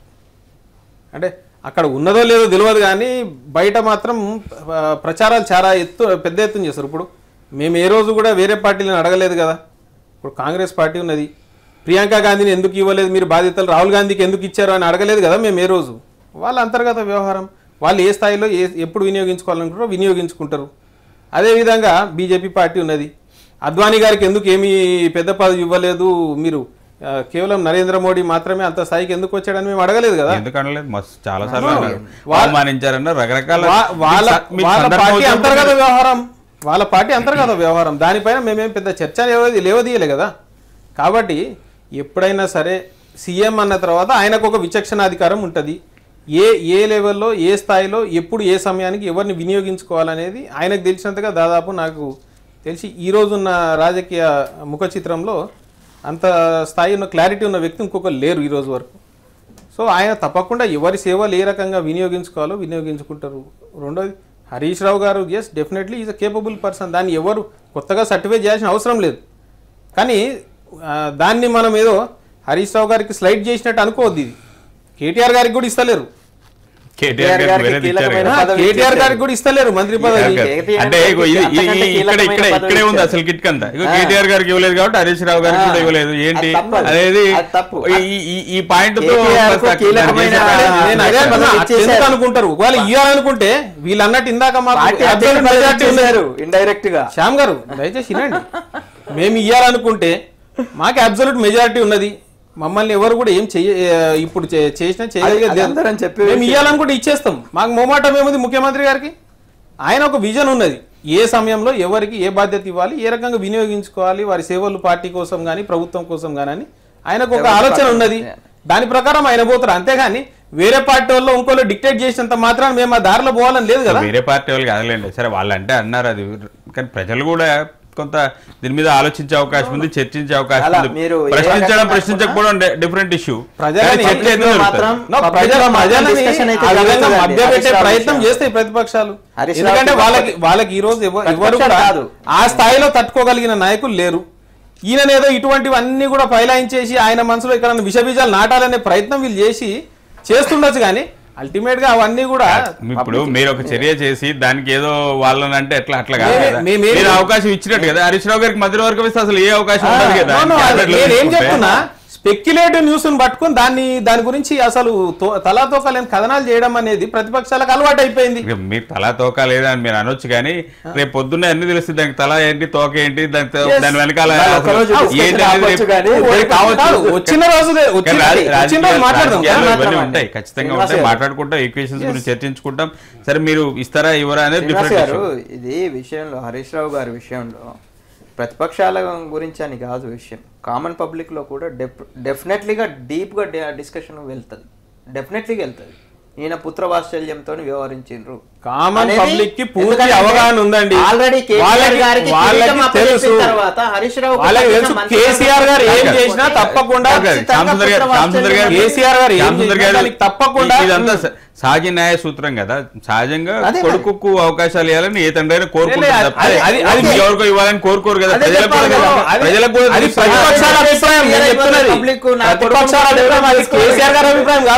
అంటే అక్కడ ఉన్నదో లేదో తెలియదు కానీ బయట మాత్రం ఆ, ప్రచారాలు చాలా ఎత్తు పెద్ద ఎత్తున చేస్తారు ఇప్పుడు మేము ఏ రోజు కూడా వేరే పార్టీలను అడగలేదు కదా ఇప్పుడు కాంగ్రెస్ పార్టీ ఉన్నది ప్రియాంక గాంధీని ఎందుకు ఇవ్వలేదు మీరు బాధ్యతలు రాహుల్ గాంధీకి ఎందుకు ఇచ్చారు అని అడగలేదు కదా మేము ఏ రోజు వాళ్ళ అంతర్గత వ్యవహారం వాళ్ళు ఏ స్థాయిలో ఏ ఎప్పుడు వినియోగించుకోవాలనుకుంటారో వినియోగించుకుంటారు అదేవిధంగా బీజేపీ పార్టీ ఉన్నది అద్వానీ గారికి ఎందుకు ఏమీ పెద్ద పదవి ఇవ్వలేదు మీరు ఆ, కేవలం నరేంద్ర మోడీ మాత్రమే అంత స్థాయికి ఎందుకు వచ్చాడని మేము అడగలేదు కదా ఎందుకు అనలేదు మస్తు చాలా సార్లు అన్నారు అవమానించారన్న రకరకాల వా- వాళ్ళ మీకు వాళ్ళ సందర్భం పార్టీ వచ్చినప్పుడు అంతర్గత వ్యవహారం వాళ్ళ పార్టీ అంతర్గత వ్యవహారం దానిపైన మేమేం పెద్ద చర్చ లేవది లేవదీయలే కదా కాబట్టి ఎప్పుడైనా సరే సీఎం అన్న తర్వాత ఆయనకు ఒక విచక్షణాధికారం ఉంటుంది ఏ ఏ లెవెల్లో ఏ స్థాయిలో ఎప్పుడు ఏ సమయానికి ఎవరిని వినియోగించుకోవాలనేది ఆయనకు తెలిసినంతగా దాదాపు నాకు తెలిసి ఈ రోజున్న రాజకీయ ముఖ చిత్రంలో అంత స్థాయి ఉన్న క్లారిటీ ఉన్న వ్యక్తి ఇంకొకరు లేరు ఈ రోజు వరకు సో ఆయన తప్పకుండా ఎవరి సేవలు ఏ రకంగా వినియోగించుకోవాలో వినియోగించుకుంటారు రెండోది హరీష్ రావు గారు yes definitely is a capable person దాన్ని ఎవరు కొత్తగా సర్టిఫై చేయాల్సిన అవసరం లేదు కానీ ఆ, దాన్ని మనం ఏదో హరీష్ రావు గారికి స్లైడ్ చేసినట్టు అనుకోవద్దు ఇది కేటీఆర్ గారికి కూడా ఇస్తలేరు కేటీఆర్ గారికి గారికి వేరేది ఇచ్చారు కీలకమైన కదా. పదవి కేటీఆర్ ఇచ్చేశారు. గారికి కూడా ఇస్తలేరు మంత్రి పదవి కేటీఆర్ గారు. అంటే ఇగో ఇది- ఇది- అంతకంటే ఈ- ఇక్కడ ఇక్కడ కీలకమైన ఇక్కడే ఉంది పదవి అసలు కిట్ కంతా ఇగో కేటీఆర్ గారికి ఇవ్వలేదు కాబట్టి హరీష్ రావు గారికి కూడా ఇవ్వలేదు ఏంటి అది తప్పు అది. అనేది అది తప్పు. ఈ- ఈ- ఈ పాయింట్ తో కేటీఆర్ కు కీలకమైన నేను అదే పదవి అంటున్నా, ఇచ్చేశారు. ఎందుకు అనుకుంటారు ఒకవేళ ఇవ్వాలనుకుంటే వీళ్ళు అన్నట్టు ఇందాక మాకు పార్టీ absolute అధ్యక్షుడు majority ఉంది. చేశారు ఇండైరెక్ట్ గా శ్యామ్ గారు దయచేసి వినండి మేము ఇవ్వాలనుకుంటే మాకు అబ్సల్యూట్ మెజారిటీ ఉన్నది మమ్మల్ని ఎవరు కూడా ఏం చెయ్య ఇప్పుడు చే- చేసినా అది అందరం చెప్పే చేయలేదు మేము విషయం. ఇవ్వాలనుకుంటే ఇచ్చేస్తాం మాకు మొమాటం ఏముంది ముఖ్యమంత్రి గారికి ఆయన ఒక విజన్ ఉన్నది ఏ సమయంలో ఎవరికి ఏ బాధ్యత ఇవ్వాలి ఏ రకంగా వినియోగించుకోవాలి వారి సేవలు పార్టీ కోసం కానీ ప్రభుత్వం కోసం కానీ అని ఆయనకు ఒక ఆలోచన ఉన్నది దాని ప్రకారం ఆయన పోతారు అంతేగాని వేరే పార్టీ వాళ్ళు ఇంకోళ్ళు డిక్టేట్ చేసినంత మాత్రాన మేము ఆ దారిలో పోవాలని లేదు కదా వేరే పార్టీ వాళ్ళు కాదులేండి సరే వాళ్ళు అంటే అన్నారు అది కానీ ప్రజలు కూడా కొంత దీని మీద ఆలోచించే అవకాశం ఉంది చర్చించే అవకాశం అలా ఉంది మీరు ఏ ప్రశ్నించడం రకంగా ప్రశ్నించకపోవడం డిఫరెంట్ ఇష్యూ ప్రజలని చర్చ అయితే మాత్రం జరుగుతుంది. No, Public ప్రజల లో మాత్రం ప్రజలని discussion అయితే ఆ విధంగా జరుగుతుందండి. మధ్యపెట్టే హరీష్ రావు ప్రయత్నం విషయం. చేస్తాయి ప్రతిపక్షాలు హరీష్ ఎందుకంటే రావు వాళ్ళకి వాళ్ళకి ఈ రోజు ఎవ- ఎవరు ప్రతిపక్షాలు కూడా కాదు. ఆ స్థాయిలో తట్టుకోగలిగిన నాయకులు లేరు ఈయననేదో ఇటువంటివన్నీ కూడా ఫైలాయించేసి ఆయన మనసులో ఇక్కడ విషబీజాలు నాటాలనే ప్రయత్నం వీళ్ళు చేసి చేస్తుండొచ్చు కానీ అల్టిమేట్ గా అవన్నీ కూడా ఇప్పుడు మీరు ఒక చర్య చేసి దానికి ఏదో వాళ్ళని అంటే ఎట్లా అట్లా కాదు మేమే- కదా. మేమే- మీరు అవకాశం ఇచ్చినట్టు కదా హరీష్ రావు గారికి మధ్య వరకు ఇస్తే అసలు ఏ అవకాశం ఉండదు కదా No, no, అది క్యాబినెట్లో నేనేం తీసుకుంటే. చెప్తున్నా స్పెక్యులేటివ్ న్యూస్ పట్టుకొని దాన్ని దాని గురించి అసలు తో- తలాతోకలేని కథనాలు చేయడం అనేది ప్రతిపక్షాలకు అలవాటు అయిపోయింది ఇక మీరు తల తోక లేదా అని మీరు అనొచ్చు కానీ రేపు పొద్దున్నే అన్ని తెలుస్తుంది దానికి తల ఏంటి తోక ఏంటి దాని తో- Yes. దాని వెనకాల దాని అసలు ఒకరోజు ఏంటి discussion అనేది అవ్వచ్చు రేపు- కానీ రేపు రేపు కావచ్చు. కాదు, వచ్చిన రోజు కానీ వచ్చిన రాజ- వచ్చిన రోజు రాజకీయాలు- మాట్లాడదాం రాజకీయాలు మాట్లాడదాం. ఇవన్నీ ఉంటాయి ఖచ్చితంగా శ్రీనివాస్ ఉంటాయి గారు. మాట్లాడుకుంటాం ఈక్వేషన్స్ గురించి చర్చించుకుంటాం సరే మీరు ఇస్తారా ఇవ్వరా అనేది శ్రీనివాస్ డిఫరెంట్ గారు ఇది విషయంలో హరీష్ రావు గారి విషయంలో ప్రతిపక్షాల గురించి అని కాదు విషయం కామన్ పబ్లిక్ లో కూడా డెఫ్ డెఫినెట్లీగా డీప్ గా డిస్కషన్ వెళ్తుంది డెఫినెట్లీగా వెళ్తుంది ఈయన పుత్ర వాత్సల్యంతో వ్యవహరించిండ్రు కామన్ అనేది పబ్లిక్ కి పూర్తి ఎందుకంటే అవగాహన ఉందండి ఆల్రెడీ కేసీఆర్ వాళ్ళకి- గారికి వాళ్ళకి కిరీటం అప్పచెప్పిన తెలుసు. తర్వాత హరీష్ రావు వాళ్ళకి తెలుసు కేసీఆర్ గారు ఏం చేసినా తప్పకుండా శ్యామసుందర్ గారు శ్యామసుందర్ గారు కేసీఆర్ గారు ఏం శ్యామసుందర్ చేసినా గారు దానికి తప్పకుండా ఇదంతా స- సహజ న్యాయ సూత్రం కదా సహజంగా అదే మరి. కొడుకుకు అవకాశాలు ఇవ్వాలని ఏ తండ్రి అయినా లే, కోరుకుంటారు అది- తప్పితే అది- అది- ఇంక ఎవరికో ఇవ్వాలని కోరుకోరు కదా అదే ప్రజలకు కూడా చెప్పాలి కదా. తెలుసు. అది- ప్రజలకు కూడా అది తెలుసు. ప్రతిపక్షాల అభిప్రాయం నేను చెప్తున్నది పబ్లిక్ నా ప్రతిపక్షాల కొడుకును అభిప్రాయం అది తీసుకోలేదు. కేసీఆర్ గారి అభిప్రాయం కాదు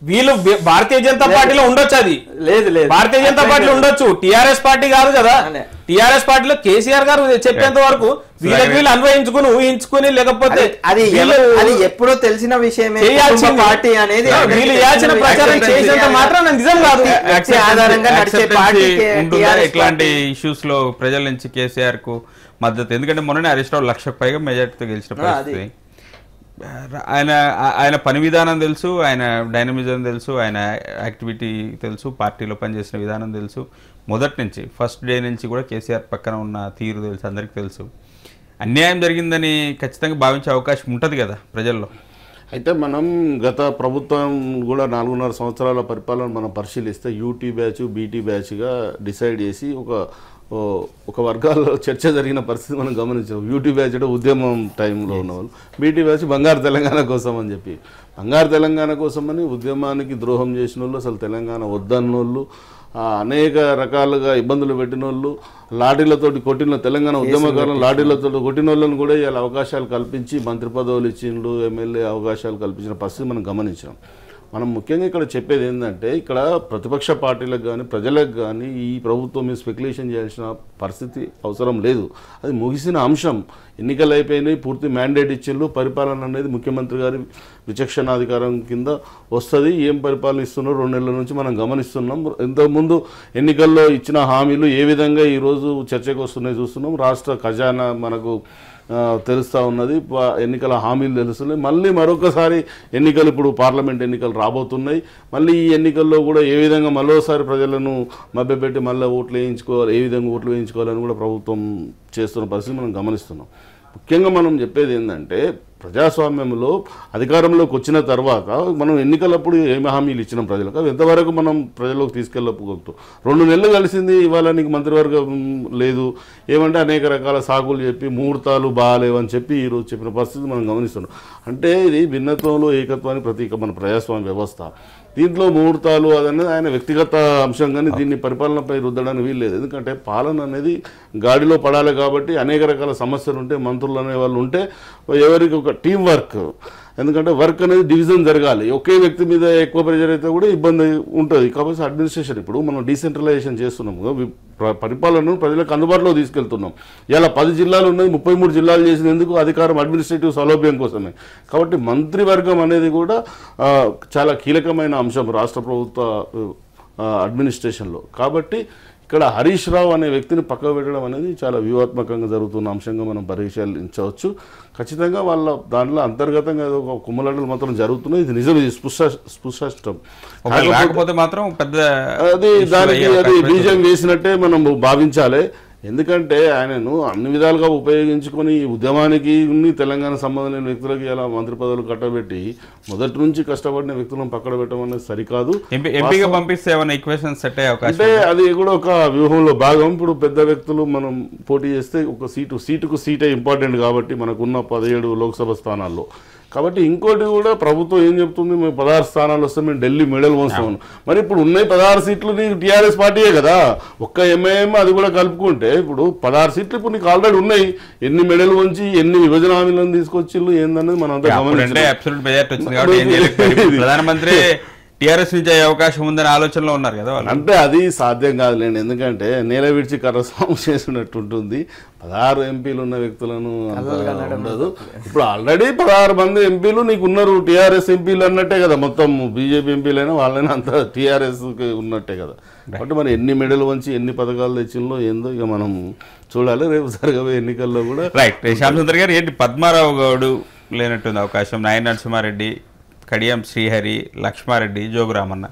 వీళ్ళు బి- భారతీయ జనతా పార్టీలో ఉండొచ్చు అది లేదు లేదు భారతీయ జనతా పార్టీలో ఉండొచ్చు టిఆర్ఎస్ పార్టీ కాదు కదా అనే. టిఆర్ఎస్ పార్టీలో కేసీఆర్ గారు చెప్పేంత వరకు వీళ్ళకి వీళ్ళు అన్వయించుకుని ఊహించుకుని లేకపోతే అది- అది వీళ్ళు ఎవ- అది ఎప్పుడో తెలిసిన విషయమే చేయాల్సింది. కుటుంబ పార్టీ అనేది ఆ, అందరికీ వీళ్ళు తెలిసిన చేయాల్సిన విషయం. ప్రచారం Acceptance చేసేంత చేయాలి. మాత్రం నిజం కాదు వ్యక్తి ఆధారంగా నడిచే Acceptance పార్టీకి ఉంటుందా TRS ఇట్లాంటి పార్టీ. ఇష్యూస్ లో ప్రజల నుంచి కేసీఆర్ కు మద్దతు ఎందుకంటే మొన్ననే హరీష్ రావు లక్షకు పైగా మెజార్టీతో గెలిచిన ఆ, అది. పరిస్థితి ఆయన ఆయన పని విధానం తెలుసు ఆయన డైనమిజం తెలుసు ఆయన యాక్టివిటీ తెలుసు పార్టీలో పనిచేసిన విధానం తెలుసు మొదటి నుంచి ఫస్ట్ డే నుంచి కూడా కేసీఆర్ పక్కన ఉన్న తీరు తెలుసు అందరికీ తెలుసు అన్యాయం జరిగిందని ఖచ్చితంగా భావించే అవకాశం ఉంటుంది కదా ప్రజల్లో అయితే మనం గత ప్రభుత్వం కూడా నాలుగున్నర సంవత్సరాల పరిపాలన మనం పరిశీలిస్తే యూటీ బ్యాచ్ బీటీ బ్యాచ్గా డిసైడ్ చేసి ఒక ఓ, ఒక వర్గాల్లో చర్చ జరిగిన పరిస్థితి మనం గమనించాం యూటీ బ్యాచ్ అంటే ఉద్యమం టైంలో ఉన్నవాళ్ళు బీటీ బ్యాచ్ బంగారు తెలంగాణ కోసం అని చెప్పి బంగారు తెలంగాణ కోసం అని ఉద్యమానికి ద్రోహం చేసిన వాళ్ళు అసలు తెలంగాణ వద్దన్నోళ్ళు ఆ, అనేక రకాలుగా ఇబ్బందులు పెట్టిన వాళ్ళు లాఠీలతోటి కొట్టిన తెలంగాణ ఉద్యమకాలం లాఠీలతో కొట్టిన వాళ్ళని కూడా ఇలా అవకాశాలు కల్పించి మంత్రి పదవులు ఇచ్చిండు ఎమ్మెల్యే అవకాశాలు కల్పించిన పరిస్థితి మనం గమనించాం మనం ముఖ్యంగా ఇక్కడ చెప్పేది ఏంటంటే ఇక్కడ ప్రతిపక్ష పార్టీలకు కానీ ప్రజలకు కానీ ఈ ప్రభుత్వం మీద స్పెక్యులేషన్ చేయాల్సిన పరిస్థితి అవసరం లేదు అది ముగిసిన అంశం ఎన్నికలు అయిపోయినాయి పూర్తి మ్యాండేట్ ఇచ్చిండ్రు పరిపాలన అనేది ముఖ్యమంత్రి గారి విచక్షణాధికారం కింద వస్తుంది ఏం పరిపాలన ఇస్తున్నారో రెండు నెలల నుంచి మనం గమనిస్తున్నాం ఇంతకుముందు ఎన్నికల్లో ఇచ్చిన హామీలు ఏ విధంగా ఈరోజు చర్చకు వస్తున్నాయి చూస్తున్నాం రాష్ట్ర ఖజానా మనకు ఆ, తెలుస్తూ ఉన్నది ప- ఎన్నికల హామీలు తెలుస్తున్నాయి మళ్ళీ మరొకసారి ఎన్నికలు ఇప్పుడు పార్లమెంట్ ఎన్నికలు రాబోతున్నాయి మళ్ళీ ఈ ఎన్నికల్లో కూడా ఏ విధంగా మరోసారి ప్రజలను మభ్యపెట్టి మళ్ళీ ఓట్లు వేయించుకోవాలి ఏ విధంగా ఓట్లు వేయించుకోవాలని కూడా ప్రభుత్వం చేస్తున్న పరిస్థితి మనం గమనిస్తున్నాం ముఖ్యంగా మనం చెప్పేది ఏంటంటే ప్రజాస్వామ్యంలో అధికారంలోకి వచ్చిన తర్వాత మనం ఎన్నికలప్పుడు ఏమి హామీలు ఇచ్చినాం ప్రజలకు అవి ఎంతవరకు మనం ప్రజల్లోకి తీసుకెళ్ళకపోగలుగుతాం రెండు నెలలు కలిసింది ఇవాళ నీకు మంత్రివర్గం లేదు ఏమంటే అనేక రకాల సాకులు చెప్పి ముహూర్తాలు బాగాలేవు అని చెప్పి ఈరోజు చెప్పిన పరిస్థితి మనం గమనిస్తున్నాం అంటే ఇది భిన్నత్వంలో ఏకత్వానికి ప్రతీక మన ప్రజాస్వామ్య వ్యవస్థ దీంట్లో ముహూర్తాలు అదనేది ఆయన వ్యక్తిగత అంశం కానీ దీన్ని పరిపాలనపై రుద్దడానికి వీల్లేదు ఎందుకంటే పాలన అనేది గాడిలో పడాలి కాబట్టి అనేక రకాల సమస్యలు ఉంటే మంత్రులు అనే వాళ్ళు ఉంటే ఎవరికి ఒక టీం వర్క్ ఎందుకంటే వర్క్ అనేది డివిజన్ జరగాలి ఒకే వ్యక్తి మీద ఎక్కువ ప్రెజర్ అయితే కూడా ఇబ్బంది ఉంటుంది కాబట్టి అడ్మినిస్ట్రేషన్ ఇప్పుడు మనం డీసెంట్రలైజేషన్ చేస్తున్నాం కదా, వి- ప్ర- పరిపాలనను ప్రజలకు అందుబాటులో తీసుకెళ్తున్నాం ఇలా పది జిల్లాలు ఉన్నాయి ముప్పై మూడు జిల్లాలు చేసినందుకు అధికారం అడ్మినిస్ట్రేటివ్ సౌలభ్యం కోసమే కాబట్టి మంత్రివర్గం అనేది కూడా ఆ, చాలా కీలకమైన అంశం రాష్ట్ర ప్రభుత్వ ఆ, అడ్మినిస్ట్రేషన్లో కాబట్టి ఇక్కడ హరీష్ రావు అనే వ్యక్తిని పక్కకు పెట్టడం అనేది చాలా వ్యూహాత్మకంగా జరుగుతున్న అంశంగా మనం పరిశీలించవచ్చు ఖచ్చితంగా వాళ్ళ దాంట్లో అంతర్గతంగా ఏదో ఒక కుమ్మలాటలు మాత్రం జరుగుతున్నాయి ఇది నిజం ఇది స్పృశ స్పృష్టం ఒకవేళ రాకపోతే మాత్రం పెద్ద అది issue దానికి అయ్యే అది అవకాశం బీజం వేసినట్టే మనం భావించాలి ఎందుకంటే ఆయనను అన్ని విధాలుగా ఉపయోగించుకొని ఈ ఉద్యమానికి ఉన్ని తెలంగాణ సంబంధం లేని వ్యక్తులకి ఇలా మంత్రి పదవులు కట్టబెట్టి మొదటి నుంచి కష్టపడిన వ్యక్తులను పక్కన పెట్టడం అనేది సరికాదు ఎంపీ ఎంపీగా పంపిస్తే ఏమైనా ఈక్వేషన్ సెట్ అయ్యే అవకాశం అంటే అది కూడా ఒక వ్యూహంలో భాగం ఇప్పుడు పెద్ద వ్యక్తులు మనం పోటీ చేస్తే ఒక సీటు సీటుకు సీటే ఇంపార్టెంట్ కాబట్టి మనకున్న పదిహేడు లోక్సభ స్థానాల్లో కాబట్టి ఇంకోటి కూడా ప్రభుత్వం ఏం చెప్తుంది మేము పదహారు స్థానాలు వస్తే మేము ఢిల్లీ మెడల్ మోస్తామని మరి ఇప్పుడు ఉన్నాయి పదహారు సీట్లు నీకు టీఆర్ఎస్ పార్టీయే కదా ఒక్క ఎంఐఎం అది కూడా కలుపుకుంటే ఇప్పుడు పదహారు సీట్లు ఇప్పుడు నీకు ఆల్రెడీ ఉన్నాయి ఎన్ని మెడల్ వంచి ఎన్ని విభజన హామీలను తీసుకొచ్చిళ్ళు ఏందన్నది మనం అంతా అప్పుడంటే గమనించాలి అబ్సల్యూట్ మెజార్టీ వచ్చింది కాబట్టి ఏం చేయలేకపోయారు. ఇప్పుడు ప్రధానమంత్రి టీఆర్ఎస్ నుంచి అయ్యే అవకాశం ఉందనే ఆలోచనలో ఉన్నారు కదా వాళ్ళు అంటే అది సాధ్యం కాదులేండి ఎందుకంటే నేల విడిచి కర్ర సాము చేసినట్టు ఉంటుంది పదహారు ఎంపీలు ఉన్న వ్యక్తులను అంత ఉండదు ఇప్పుడు ఆల్రెడీ పదహారు మంది ఎంపీలు నీకు ఉన్నారు టీఆర్ఎస్ ఎంపీలు అన్నట్టే కదా మొత్తం బీజేపీ ఎంపీలైనా వాళ్ళైనా అంత టీఆర్ఎస్ ఉన్నట్టే కదా కాబట్టి మరి ఎన్ని మెడలు వంచి ఎన్ని పథకాలు తెచ్చిందో ఏందో ఇక మనం చూడాలి రేపు జరగబోయే ఎన్నికల్లో కూడా రైట్ శ్యామ్ సుందర్ గారు ఏంటి పద్మారావు గౌడు లేనట్టుంది అవకాశం నాయన నరసింహారెడ్డి కడియం శ్రీహరి లక్ష్మారెడ్డి జోగురామన్న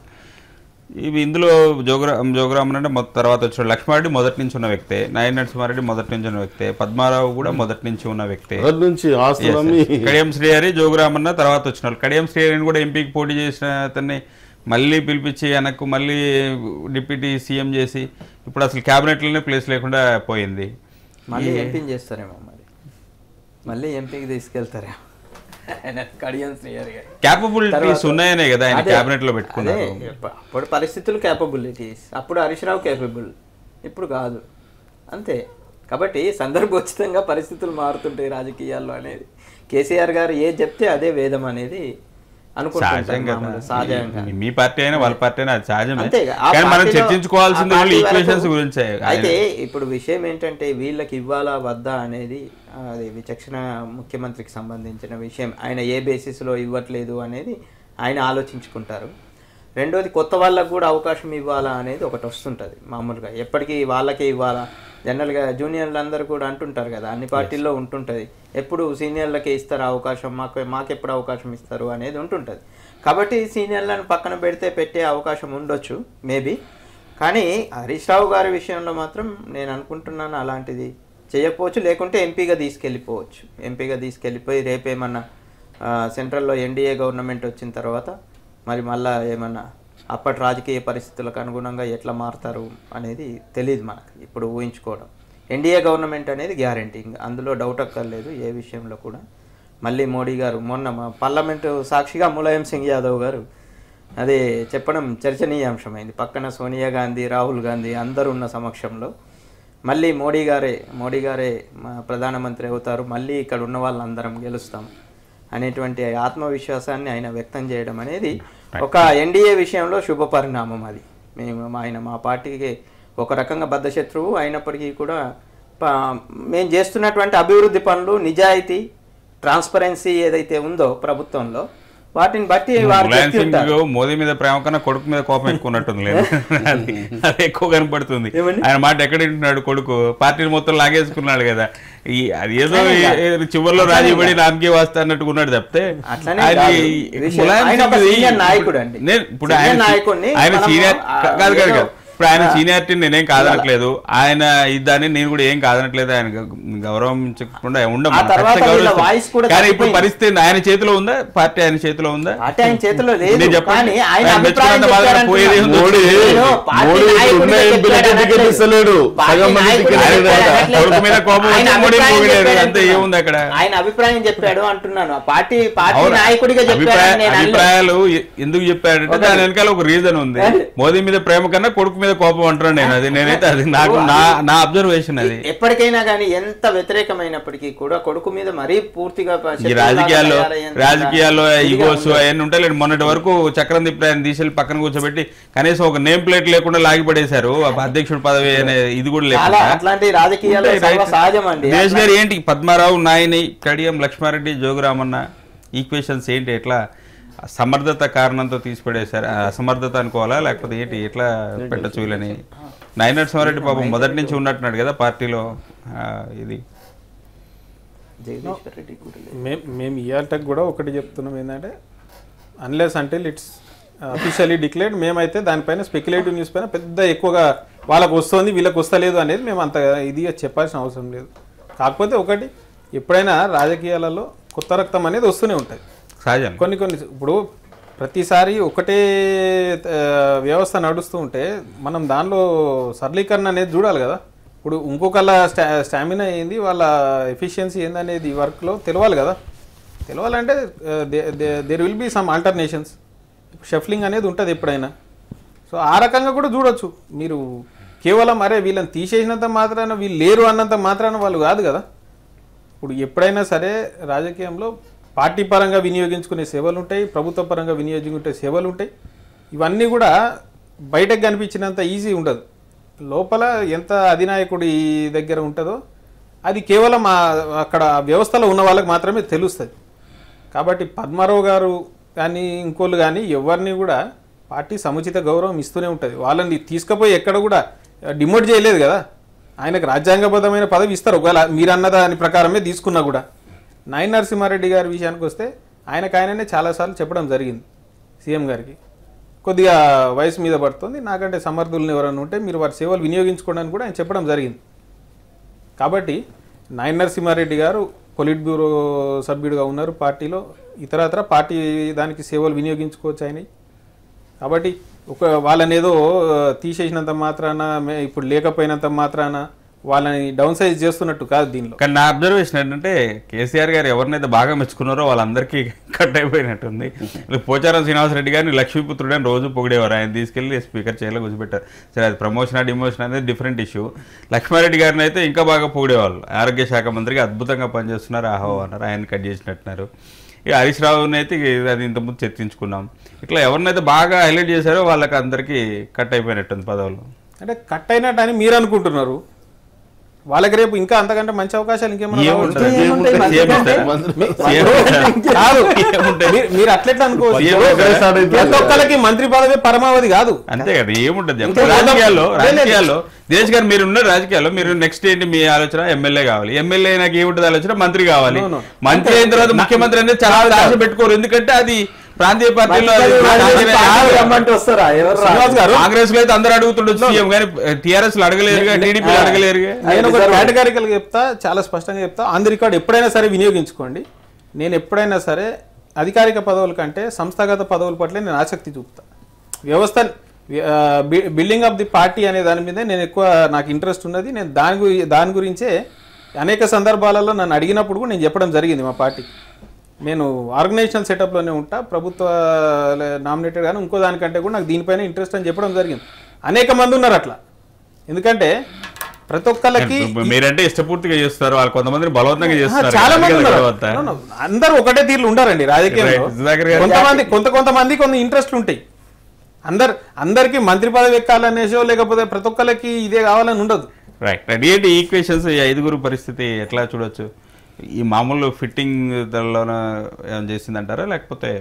ఇవి ఇందులో జోగురా జోగురామన్ అంటే మొత్తం తర్వాత వచ్చిన లక్ష్మారెడ్డి మొదటి నుంచి ఉన్న వ్యక్తే నాయన నరసింహారెడ్డి మొదటి నుంచి ఉన్న వ్యక్తే పద్మారావు కూడా మొదటి నుంచి ఉన్న వ్యక్తే మొదటి నుంచి ఆస్తులన్నీ కడియం శ్రీహరి జోగురామన్న తర్వాత వచ్చిన వాళ్ళు కడియం శ్రీహరిని కూడా ఎంపీకి పోటీ చేసిన అతన్ని మళ్ళీ పిలిపించి వెనక్కు మళ్ళీ డిప్యూటీ సీఎం చేసి ఇప్పుడు అసలు క్యాబినెట్లోనే ప్లేస్ లేకుండా పోయింది మళ్ళీ ఎంపీని చేస్తారేమో మరి మళ్ళీ ఎంపీకి తీసుకెళ్తారేమో ఆయన కడియం శ్రీహర్ గారు క్యాపబిలిటీస్ ఉన్నాయనే కదా ఆయన అదే, క్యాబినెట్ లో పెట్టుకున్నారు అదే, అప్పుడు పరిస్థితులు క్యాపబిలిటీస్ అప్పుడు హరీష్ రావు కేపబుల్ ఇప్పుడు కాదు అంతే కాబట్టి సందర్భోచితంగా పరిస్థితులు మారుతుంటాయి రాజకీయాల్లో అనేది కేసీఆర్ గారు ఏ చెప్తే అదే వేదం అనేది అనుకుంటుంటారు సహజం కదా మామూలుగా, సహజంగా మీ- మీ పార్టీ అయినా వాళ్ళ పార్టీ అయినా అది సహజమే అంతే ఇక. ఆ కానీ మనం పార్టీలో- చర్చించుకోవాల్సింది ఆ ఓన్లీ పార్టీ ఈక్వేషన్స్ వరకు- గురించే అయితే ఇప్పుడు విషయం ఏంటంటే వీళ్ళకి ఇవ్వాలా వద్దా అనేది ఆ, అది విచక్షణ ముఖ్యమంత్రికి సంబంధించిన విషయం ఆయన ఏ బేసిస్లో ఇవ్వట్లేదు అనేది ఆయన ఆలోచించుకుంటారు రెండోది కొత్త వాళ్ళకు కూడా అవకాశం ఇవ్వాలా అనేది ఒకటి వస్తుంటుంది మామూలుగా ఎప్పటికీ వాళ్ళకే ఇవ్వాలా జనరల్గా జూనియర్లు అందరూ కూడా అంటుంటారు కదా అన్ని పార్టీల్లో ఉంటుంటుంది ఎప్పుడు సీనియర్లకే ఇస్తారు అవకాశం మాకు మాకెప్పుడు అవకాశం ఇస్తారు అనేది ఉంటుంటుంది కాబట్టి సీనియర్లను పక్కన పెడితే పెట్టే అవకాశం ఉండొచ్చు మేబీ కానీ హరీష్ రావు గారి విషయంలో మాత్రం నేను అనుకుంటున్నాను అలాంటిది చేయకపోవచ్చు లేకుంటే ఎంపీగా తీసుకెళ్ళిపోవచ్చు ఎంపీగా తీసుకెళ్ళిపోయి రేపేమన్నా ఆ, సెంట్రల్లో ఎన్డీఏ గవర్నమెంట్ వచ్చిన తర్వాత మరి మళ్ళా ఏమన్నా అప్పటి రాజకీయ పరిస్థితులకు అనుగుణంగా ఎట్లా మారుతారు అనేది తెలియదు మనకు ఇప్పుడు ఊహించుకోవడం ఎన్డీఏ గవర్నమెంట్ అనేది గ్యారంటీ అందులో డౌట్ అక్కర్లేదు ఏ విషయంలో కూడా మళ్ళీ మోడీ గారు మొన్న మా పార్లమెంటు సాక్షిగా ములాయం సింగ్ యాదవ్ గారు అదే చెప్పడం చర్చనీయాంశమైంది పక్కన సోనియా గాంధీ రాహుల్ గాంధీ అందరూ ఉన్న సమక్షంలో మళ్ళీ మోడీ గారే మోడీ గారే మా ప్రధానమంత్రి అవుతారు మళ్ళీ ఇక్కడ ఉన్న వాళ్ళందరం గెలుస్తాం అనేటువంటి ఆత్మవిశ్వాసాన్ని ఆయన వ్యక్తం చేయడం అనేది ఒక ఎన్డీఏ విషయంలో శుభ పరిణామం అది మేము ఆయన మా పార్టీకి ఒక రకంగా బద్ధశత్రువు అయినప్పటికీ కూడా ప- మేము చేస్తున్నటువంటి అభివృద్ధి పనులు నిజాయితీ ట్రాన్స్పరెన్సీ ఏదైతే ఉందో ప్రభుత్వంలో వాటిని బట్టి వారు ములాయం చెప్తూ సింగ్ ఉంటారు. మోదీ మీద ప్రేమ కన్నా కొడుకు మీద కోపం ఎక్కువ ఉన్నట్టుంది లేదు అది అది ఎక్కువ కనపడుతుంది ఏమండి? ఆయన మాట ఎక్కడ వింటున్నాడు కొడుకు పార్టీని మొత్తం లాగేసుకున్నాడు కదా ఈ అది ఏదో అట్లనే ఈ- కాదు. ఈ చివరిలో అట్లనే రాజీపడి కాదు. నామకే వాస్తా అన్నట్టుగా ఉన్నాడు తప్పితే అట్లనే అది కాదు. విషయం- ములాయం ఆయన ఒక సింగ్ది- సీనియర్ నాయకుడు అండి. నేను ఇప్పుడు సీనియర్ ఆయన నాయకుడిని ఆయన మనము, సీనియర్ ఆ, కాదు కాదు ఏదో- కాదు ఇప్పుడు ఆయన ఆ. సీనియారిటీ నేనేం కాదనట్లేదు ఆయన ఇద్దని నేను కూడా ఏం కాదనట్లేదు ఆయన గ- గౌరవించకుండా ఉండము ఆ తర్వాత ఖచ్చితంగా వీళ్ళ గౌరవిస్తాం. వాయిస్ కూడా కానీ ఇప్పుడు తగ్గిపోయింది. పరిస్థితి ఆయన చేతిలో ఉందా పార్టీ ఆయన చేతిలో ఉందా పార్టీ ఆయన చేతిలో లేదు నేను చెప్పండి. కానీ ఆయన ఆయన అభిప్రాయం మెచ్చుకున్నంత మాత్రం చెప్పారంటున్నా. పోయేది ఏముంది? మోడీ నేను పార్టీ మోడీ నాయకుడిగా ఉన్న ఎంపీలకే చెప్పాడు టికెట్ అనట్లేదు. ఇస్తలేడు పార్టీ సగం మంది నాయకుడిగా టికెట్ చెప్పాడు ఇవ్వలేడు. అనట్లేదు. కొడుకు మీద కోపం ఆయన వచ్చి మోడీ అభిప్రాయం పొగిడాడు. చెప్పాడు అంతే అంటున్నా. ఏముంది అక్కడ? ఆయన అభిప్రాయం చెప్పాడు అంటున్నాను పార్టీ పార్టీ అవునా? నాయకుడిగా చెప్పాడు అభిప్రాయ- నేను అనలేదు. అభిప్రాయాలు ఎ- ఎందుకు చెప్పాడంటే ఒకటి. దాని వెనకాల ఒక రీజన్ ఉంది ఏంటి? మోదీ మీద ప్రేమ కన్నా కొడుకు మీద కోపం అంటున్నాను నేను అది నేనైతే అది నాకు నా నా అబ్జర్వేషన్ అది ఎప్పటికైనా కానీ ఎంత వ్యతిరేకమైనప్పటికీ కూడా కొడుకు మీద మరీ పూర్తిగా ఈ శత్రువులాగా రాజకీయాల్లో తయారయ్యేంత రాజకీయాల్లో ఇదిగా ఈగోస్ ఉండదు. అవన్నీ ఉంటాయి లేదు మొన్నటి వరకు చక్రం తిప్పి ఆయన తీసి పక్కన కూర్చోబెట్టి కనీసం ఒక నేమ్ ప్లేట్ లేకుండా లాగి పడేశారు ఆ అధ్యక్షుడు పదవి అనే ఇది కూడా చాలా లేకుండా అట్లాంటి రాజకీయాలు ఉంటాయి, సర్వ రైట్. సహజం అండి దినేష్ గారు ఏంటి పద్మారావు నాయని కడియం లక్ష్మారెడ్డి జోగురామన్న ఈక్వేషన్స్ ఏంటి ఎట్లా సమర్థత కారణంతో తీసిపడేశారు ఆ, అసమర్థత అనుకోవాలా లేకపోతే ఏంటి ఎట్లా పెట్టచ్చు వీళ్ళని నాయన నరసింహారెడ్డి పాపం మొదటి నుంచి ఉన్నట్టున్నాడు కదా పార్టీలో ఆ, ఇది జగదీశ్వర్ రెడ్డి కూడా లేదు. మేము మేము ఇవాళకి కూడా ఒకటి చెప్తున్నాం ఏంటంటే అన్లెస్ అంటే ఇట్స్ అఫీషియలీ డిక్లేర్డ్ మేమైతే దానిపైన స్పెక్యులేటివ్ న్యూస్ పైన పెద్ద ఎక్కువగా వాళ్ళకు వస్తుంది వీళ్ళకి వస్తలేదు అనేది మేము అంత ఇదిగా చెప్పాల్సిన అవసరం లేదు కాకపోతే ఒకటి ఎప్పుడైనా రాజకీయాలలో కొత్త రక్తం అనేది వస్తూనే ఉంటుంది సహజం కొన్ని కొన్ని ఇప్పుడు ప్రతిసారి ఒకటే ఆ, వ్యవస్థ నడుస్తూ ఉంటే మనం దానిలో సరళీకరణ అనేది చూడాలి కదా ఇప్పుడు ఇంకొకళ్ళ స్టా స్టామినా ఏంది వాళ్ళ ఎఫిషియన్సీ ఏందనేది ఈ వర్క్లో తెలవాలి కదా తెలవాలంటే there will be some alternations shuffling అనేది ఉంటుంది ఎప్పుడైనా సో ఆ రకంగా కూడా చూడొచ్చు మీరు కేవలం అరే వీళ్ళని తీసేసినంత మాత్రాన వీళ్ళు లేరు అన్నంత మాత్రాన వాళ్ళు కాదు కదా ఇప్పుడు ఎప్పుడైనా సరే రాజకీయంలో పార్టీ పరంగా వినియోగించుకునే సేవలు ఉంటాయి ప్రభుత్వ పరంగా వినియోగించుకునే సేవలు ఉంటాయి ఇవన్నీ కూడా బయటకు కనిపించినంత ఈజీ ఉండదు లోపల ఎంత అధినాయకుడి దగ్గర ఉంటుందో అది కేవలం ఆ- అక్కడ ఆ వ్యవస్థలో ఉన్న వాళ్ళకి మాత్రమే తెలుస్తుంది కాబట్టి పద్మారావు గారు కానీ ఇంకోళ్ళు కానీ ఎవరిని కూడా పార్టీ సముచిత గౌరవం ఇస్తూనే ఉంటుంది వాళ్ళని తీసుకుపోయి ఎక్కడ కూడా డిమోట్ చేయలేదు కదా ఆయనకు రాజ్యాంగబద్ధమైన పదవి ఇస్తారు ఒకవేళ మీరు అన్న దాని ప్రకారమే తీసుకున్నా కూడా నాయన నరసింహారెడ్డి గారి విషయానికి వస్తే ఆయనకు ఆయననే చాలాసార్లు చెప్పడం జరిగింది సీఎం గారికి కొద్దిగా వయసు మీద పడుతుంది నాకంటే సమర్థులను ఎవరైనా ఉంటే మీరు వారి సేవలు వినియోగించుకోవడానికి కూడా ఆయన చెప్పడం జరిగింది కాబట్టి నాయన నరసింహారెడ్డి గారు పొలిట్ బ్యూరో సభ్యుడిగా ఉన్నారు పార్టీలో ఇతరత్ర పార్టీ దానికి సేవలు వినియోగించుకోవచ్చు ఆయన కాబట్టి ఒక వాళ్ళని ఏదో ఆ, తీసేసినంత మాత్రాన మే- ఇప్పుడు లేకపోయినంత మాత్రాన వాళ్ళని డౌన్ సైజ్ చేస్తున్నట్టు కాదు దీనిలో కానీ నా అబ్జర్వేషన్ ఏంటంటే కేసీఆర్ గారు ఎవరినైతే బాగా మెచ్చుకున్నారో వాళ్ళందరికీ కట్ అయిపోయినట్టుంది పోచారం శ్రీనివాసరెడ్డి గారిని లక్ష్మీపుత్రుడు అని రోజు పొగిడేవారు ఆయన తీసుకెళ్లి స్పీకర్ చేయలో కూర్చోబెట్టారు సరే అది ప్రమోషన్ డిమోషన్ అనేది డిఫరెంట్ ఇష్యూ లక్ష్మారెడ్డి గారిని అయితే ఇంకా బాగా పొగిడేవాళ్ళు ఆరోగ్య శాఖ మంత్రిగా అద్భుతంగా పనిచేస్తున్నారు ఆహో అన్నారు ఆయన కట్ చేసినట్టున్నారు ఇక హరీష్ రావుని అయితే ఇక అది ఇంతకుముందు చర్చించుకున్నాం ఇట్లా ఎవరినైతే బాగా హైలైట్ చేశారో వాళ్ళకి అందరికీ కట్ అయిపోయినట్టుంది పదవులు అంటే కట్ అయినట్టు అని మీరు అనుకుంటున్నారు వాళ్ళకి రేపు ఇంకా అంతకంటే మంచి అవకాశాలు ఇంకేమైనా ఏముంటది? రావచ్చు. ఏముంటాయి? సీఎం మంచిగా ఇస్తారా? మంత్రి- సీఎం ఇస్తారా? కాదు మీరు- మీరు అట్లెట్లా అనుకోవచ్చు సీఎం ఇప్పుడు ఇస్తారా? ప్రతి ఒక్కరికి మంత్రి పదవి పరమావధి కాదు అంతే కదా ఏముంటుంది ఇంకా చెప్పండి. రాజకీయాల్లో లేదు, లేదు. రాజకీయాల్లో దినేష్ గారు మీరు ఉన్న రాజకీయాల్లో మీరు నెక్స్ట్ ఏంటి మీ ఆలోచన ఎమ్మెల్యే కావాలి ఎమ్మెల్యే నాకు ఏముంటుంది ఆలోచన మంత్రి కావాలి No, no. మంత్రి అయిన తర్వాత ముఖ్యమంత్రి అనేది చాలా ఆశ పెట్టుకోరు ఎందుకంటే అది ప్రాంతీయ పార్టీలో అది రాజకీయ పార్టీ రమ్మంటే వస్తారా ఎవరు రా? శ్రీనివాస్ గారు కాంగ్రెస్ లో అయితే అందరూ అడుగుతుండొచ్చు సీఎం కానీ టీఆర్ఎస్ లో అడగలేరుగా టీడీపీ అడగలేరుగా నేను ఒక కేటగారికల్ చెప్తా చాలా స్పష్టంగా చెప్తా ఆన్ ది రికార్డ్ ఎప్పుడైనా సరే వినియోగించుకోండి నేను ఎప్పుడైనా సరే అధికారిక పదవుల కంటే సంస్థాగత పదవుల పట్ల నేను ఆసక్తి చూపుతా వ్యవస్థ బిల్డింగ్ ఆఫ్ ది పార్టీ అనే దాని మీద నేను ఎక్కువ నాకు ఇంట్రెస్ట్ ఉన్నది నేను దాని గురి దాని గురించే అనేక సందర్భాలలో నన్ను అడిగినప్పుడు కూడా నేను చెప్పడం జరిగింది మా పార్టీ నేను ఆర్గనైజేషన్ సెటప్లోనే ఉంటా ప్రభుత్వ నామినేటెడ్ కానీ ఇంకో దానికంటే కూడా నాకు దీనిపైన ఇంట్రెస్ట్ అని చెప్పడం జరిగింది అనేక మంది ఉన్నారు అట్లా ఎందుకంటే ప్రతి ఒక్కళ్ళకి మీరంటే ఇష్టపూర్తిగా చేస్తారు వాళ్ళు కొంతమందిని బలవంతంగా ఆ, చేస్తారు చాలా మంది అందుకే ఉన్నారు గొడవ అంతా. No, no, అందరూ ఒకటే తీర్లు ఉండారండి రాజకీయంలో Right. సుధాకర్ గారు. కొంతమంది కొంత కొంతమంది కొన్ని ఇంట్రెస్ట్లు ఉంటాయి అందరు అందరికి మంత్రి పదవి ఎక్కాలనేసో లేకపోతే ప్రతి ఒక్కరికి ఇదే కావాలని ఉండదు రైట్ రైట్ ఏంటి ఈక్వేషన్స్ ఈ ఐదుగురు పరిస్థితి ఎట్లా చూడొచ్చు ఈ మామూలు ఫిట్టింగ్ దానిలోన ఏమైనా చేసిందంటారా లేకపోతే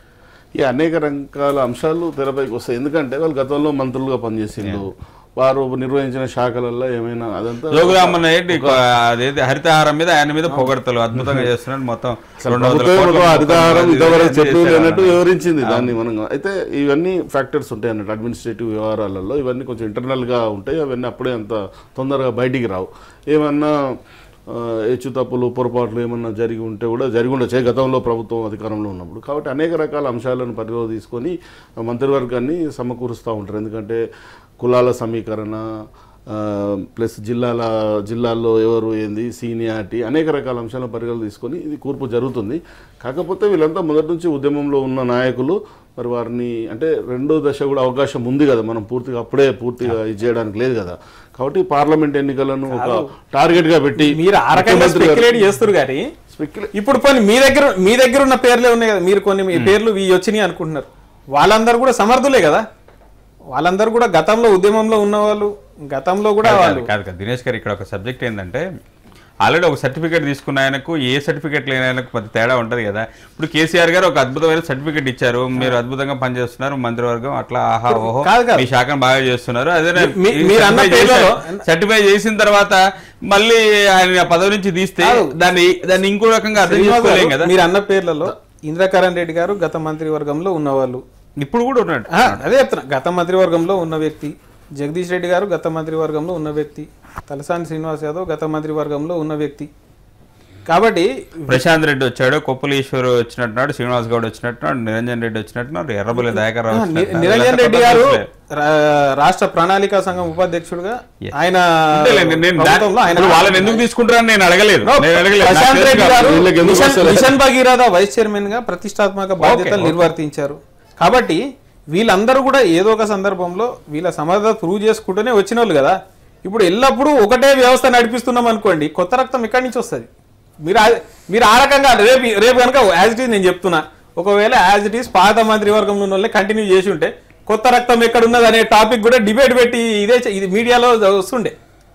ఈ అనేక రకాల అంశాలు తెరపైకి వస్తాయి ఎందుకంటే వాళ్ళు గతంలో మంత్రులుగా పనిచేసిండు వారు నిర్వహించిన శాఖలలో ఏమైనా అదంతా జోగురామన్ ఏంటి అదేది హరితహారం మీద ఆయన మీద పొగడతలు అద్భుతంగా చేస్తున్నాడు మొత్తం రెండు వందల ప్రభుత్వం కోట్ల ఒక హరితహారం మొత్తం ఇంతవరకు ఇది చెట్లు చేశారు లేనట్టు అన్నమాట. వివరించింది దాన్ని మనం అయితే ఇవన్నీ ఫ్యాక్టర్స్ ఉంటాయి అన్నట్టు అడ్మినిస్ట్రేటివ్ వ్యవహారాలలో ఇవన్నీ కొంచెం internal గా ఉంటాయి అవన్నీ అప్పుడే అంత తొందరగా బయటికి రావు ఏమన్నా ఆ, హెచ్చు తప్పులు పొరపాట్లు ఏమన్నా జరిగి ఉంటే కూడా జరిగి ఉండొచ్చు గతంలో ప్రభుత్వం అధికారంలో ఉన్నప్పుడు కాబట్టి అనేక రకాల అంశాలను పరిగణలో తీసుకొని మంత్రివర్గాన్ని సమకూరుస్తూ ఉంటారు ఎందుకంటే కులాల సమీకరణ ఆ, ప్లస్ జిల్లాల జిల్లాల్లో ఎవరు ఏంది సీనియారిటీ అనేక రకాల అంశాలను పరిగణలు తీసుకొని ఇది కూర్పు జరుగుతుంది కాకపోతే వీళ్ళంతా మొదటి నుంచి ఉద్యమంలో ఉన్న నాయకులు మరి వారిని అంటే రెండో దశ కూడా అవకాశం ఉంది కదా మనం పూర్తిగా అప్పుడే పూర్తిగా ఇది చేయడానికి లేదు కదా కాబట్టి పార్లమెంట్ ఎన్నికలను ఒక టార్గెట్ గా పెట్టి మీరు ఆ రకంగా ముఖ్యమంత్రి గారు- స్పెక్యులేట్ చేస్తారు కానీ Speculate- ఇప్పుడు కొన్ని మీ దగ్గర మీ దగ్గర ఉన్న పేర్లే ఉన్నాయి కదా మీరు కొన్ని మీ పేర్లు ఇవి వచ్చినాయి అనుకుంటున్నారు వాళ్ళందరూ కూడా సమర్థులే కదా వాళ్ళందరూ కూడా గతంలో ఉద్యమంలో ఉన్నవాళ్ళు గతంలో కూడా కాదు, వాళ్ళు కాదు, కాదు కాదు దినేష్ గారు ఇక్కడ ఒక సబ్జెక్ట్ ఏంటంటే ఆల్రెడీ ఒక సర్టిఫికేట్ తీసుకున్న ఆయనకు ఏ సర్టిఫికేట్ లేని ఆయనకు కొంత తేడా ఉంటుంది కదా ఇప్పుడు కేసీఆర్ గారు ఒక అద్భుతమైన సర్టిఫికేట్ ఇచ్చారు మీరు అద్భుతంగా పనిచేస్తున్నారు మంత్రివర్గం అట్లా ఆహా ఓహో కాదు, కాదు. మీ శాఖను బాగా చేస్తున్నారు అదే మీ- మీరు అన్న పేర్లలో- సర్టిఫై చేసిన తర్వాత మళ్ళీ ఆయన ఆ పదవి నుంచి తీస్తే కాదు. దాన్ని దాన్ని ఇంకో రకంగా అర్థం శ్రీనివాస్ గారు, చేసుకోలేం కదా మీరు అన్న పేర్లలో ఇంద్రకరణ్ రెడ్డి గారు గత మంత్రివర్గంలో ఉన్నవాళ్ళు ఇప్పుడు కూడా ఉన్నాడు ఆ, అదే చెప్తున్నా గత మంత్రివర్గంలో ఉన్న వ్యక్తి జగదీష్ రెడ్డి గారు గత మంత్రివర్గంలో ఉన్న వ్యక్తి తలసాని శ్రీనివాస్ యాదవ్ గత మంత్రివర్గంలో ఉన్న వ్యక్తి కాబట్టి ప్రశాంత్ రెడ్డి వచ్చాడు కొప్పులీశ్వర్ వచ్చినట్టున్నాడు శ్రీనివాస్ గౌడ్ వచ్చినట్టున్నాడు నిరంజన్ రెడ్డి వచ్చినట్టున్నాడు ఎర్రబుల్లి దయాకర్ రావు ని- వచ్చినట్టున్నాడు. నిరంజన్ రెడ్డి వీళ్ళంతా గారు కొత్త రా- రాష్ట్ర ప్రణాళిక సంఘం ఉపాధ్యక్షుడుగా Yes. ఆయన అంతేలేండి, నేను దా- ప్రభుత్వంలో ఆయన ఇప్పుడు వాళ్ళని ఎందుకు తీసుకుంటారని నేను అడగలేదు No, నేను అడగలేదు నాకు ప్రశాంత్ తెలుసు రెడ్డి కాబట్టి. గారు వీళ్ళకి ఎందుకు మిషన్- వస్తలేదు? మిషన్ భగీరథ వైస్ చైర్మన్ గా ప్రతిష్టాత్మక బాధ్యతలు okay. నిర్వర్తించారు కాబట్టి వీళ్ళందరూ కూడా ఏదో ఒక సందర్భంలో వీళ్ళ సమర్థత ప్రూవ్ చేసుకుంటూనే వచ్చిన వాళ్ళు కదా ఇప్పుడు ఎల్లప్పుడూ ఒకటే వ్యవస్థ నడిపిస్తున్నాం అనుకోండి కొత్త రక్తం ఎక్కడి నుంచి వస్తుంది మీరు ఆ- మీరు ఆ రకంగా రేపు రేపు కనుక యాజ్ ఇట్ ఈస్ నేను చెప్తున్నా ఒకవేళ యాజ్ ఇట్ ఈస్ పాత మంత్రివర్గంలో ఉన్న వాళ్ళే కంటిన్యూ చేసి ఉంటే కొత్త రక్తం ఎక్కడ ఉన్నది అనే టాపిక్ కూడా డిబేట్ పెట్టి ఇదే చే- ఇది మీడియాలో వస్తుండే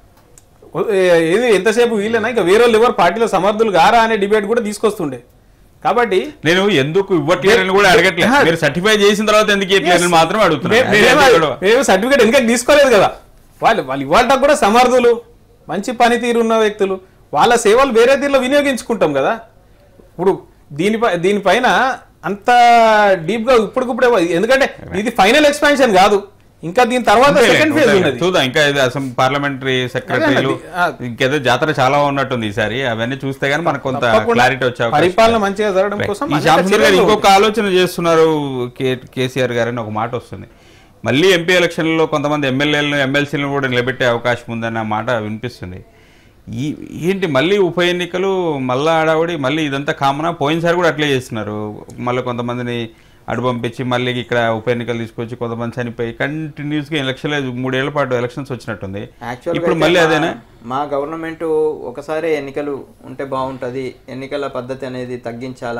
ఏ- ఏది ఎంతసేపు వీళ్ళైనా ఇంకా వేరే వాళ్ళు ఎవరు పార్టీలో సమర్థులు గారా అనే డిబేట్ కూడా తీసుకొస్తుండే కాబట్టి నేను ఎందుకు ఇవ్వట్లేదని కూడా అడగట్లేదు మీరు సర్టిఫై చేసిన తర్వాత ఎందుకు ఇవ్వట్లేదని మాత్రం మే- అడుగుతున్నాను మేమేమో- అదే గొడవ. మేము సర్టిఫికేట్ ఎందుకు తీసుకోలేదు కదా వాళ్ళు వాళ్ళు ఇవాళ కూడా సమర్థులు మంచి పనితీరు ఉన్న వ్యక్తులు వాళ్ళ సేవలు వేరే తీరులో వినియోగించుకుంటాం కదా ఇప్పుడు దీనిపై దీనిపైన అంత డీప్ గా ఇప్పటికిప్పుడే ఎందుకంటే ఇది ఫైనల్ ఎక్స్పాన్షన్ కాదు ఇంకా దీని తర్వాత అంతేలే, సెకండ్ ఫేజ్ అంతేలే. ఉన్నది చూద్దాం ఇంకా ఇది అసలు పార్లమెంటరీ సెక్రటరీలు అదే అండి. ఆ. ఇంకేదో జాతర చాలా ఉన్నట్టుంది ఈసారి అవన్నీ చూస్తే గానీ మనకు కొంత తప్పకుండా క్లారిటీ వచ్చే అవకాశం పరిపాలన మంచిగా జరగడం Right. కోసం ఈ అనేక శాంసన్ గారు చర్యలు ఇంకొక ఆలోచన చేస్తున్నారు కే- కేసీఆర్ గారు అని ఒక మాట వస్తుంది మళ్ళీ ఎంపీ ఎలక్షన్లో కొంతమంది ఎమ్మెల్యేలను ఎమ్మెల్సీలను కూడా నిలబెట్టే అవకాశం ఉందన్న మాట వినిపిస్తుంది ఈ ఏంటి మళ్ళీ ఉప ఎన్నికలు మళ్ళా ఆడావిడి మళ్ళీ ఇదంతా కామనా పోయినసారి కూడా అట్లే చేస్తున్నారు మళ్ళీ కొంతమందిని అడు పంపించి మళ్ళీ ఇక్కడ ఉప ఎన్నికలు తీసుకొచ్చి కొంతమంది చనిపోయి కంటిన్యూస్గా ఎలక్షన్ మూడేళ్ల పాటు ఎలక్షన్స్ వచ్చినట్టుంది యాక్చువల్గా ఇప్పుడు అయితే మళ్ళీ మా- అదేనా మా గవర్నమెంట్ ఒకసారి ఎన్నికలు ఉంటే బాగుంటుంది ఎన్నికల పద్ధతి అనేది తగ్గించాలా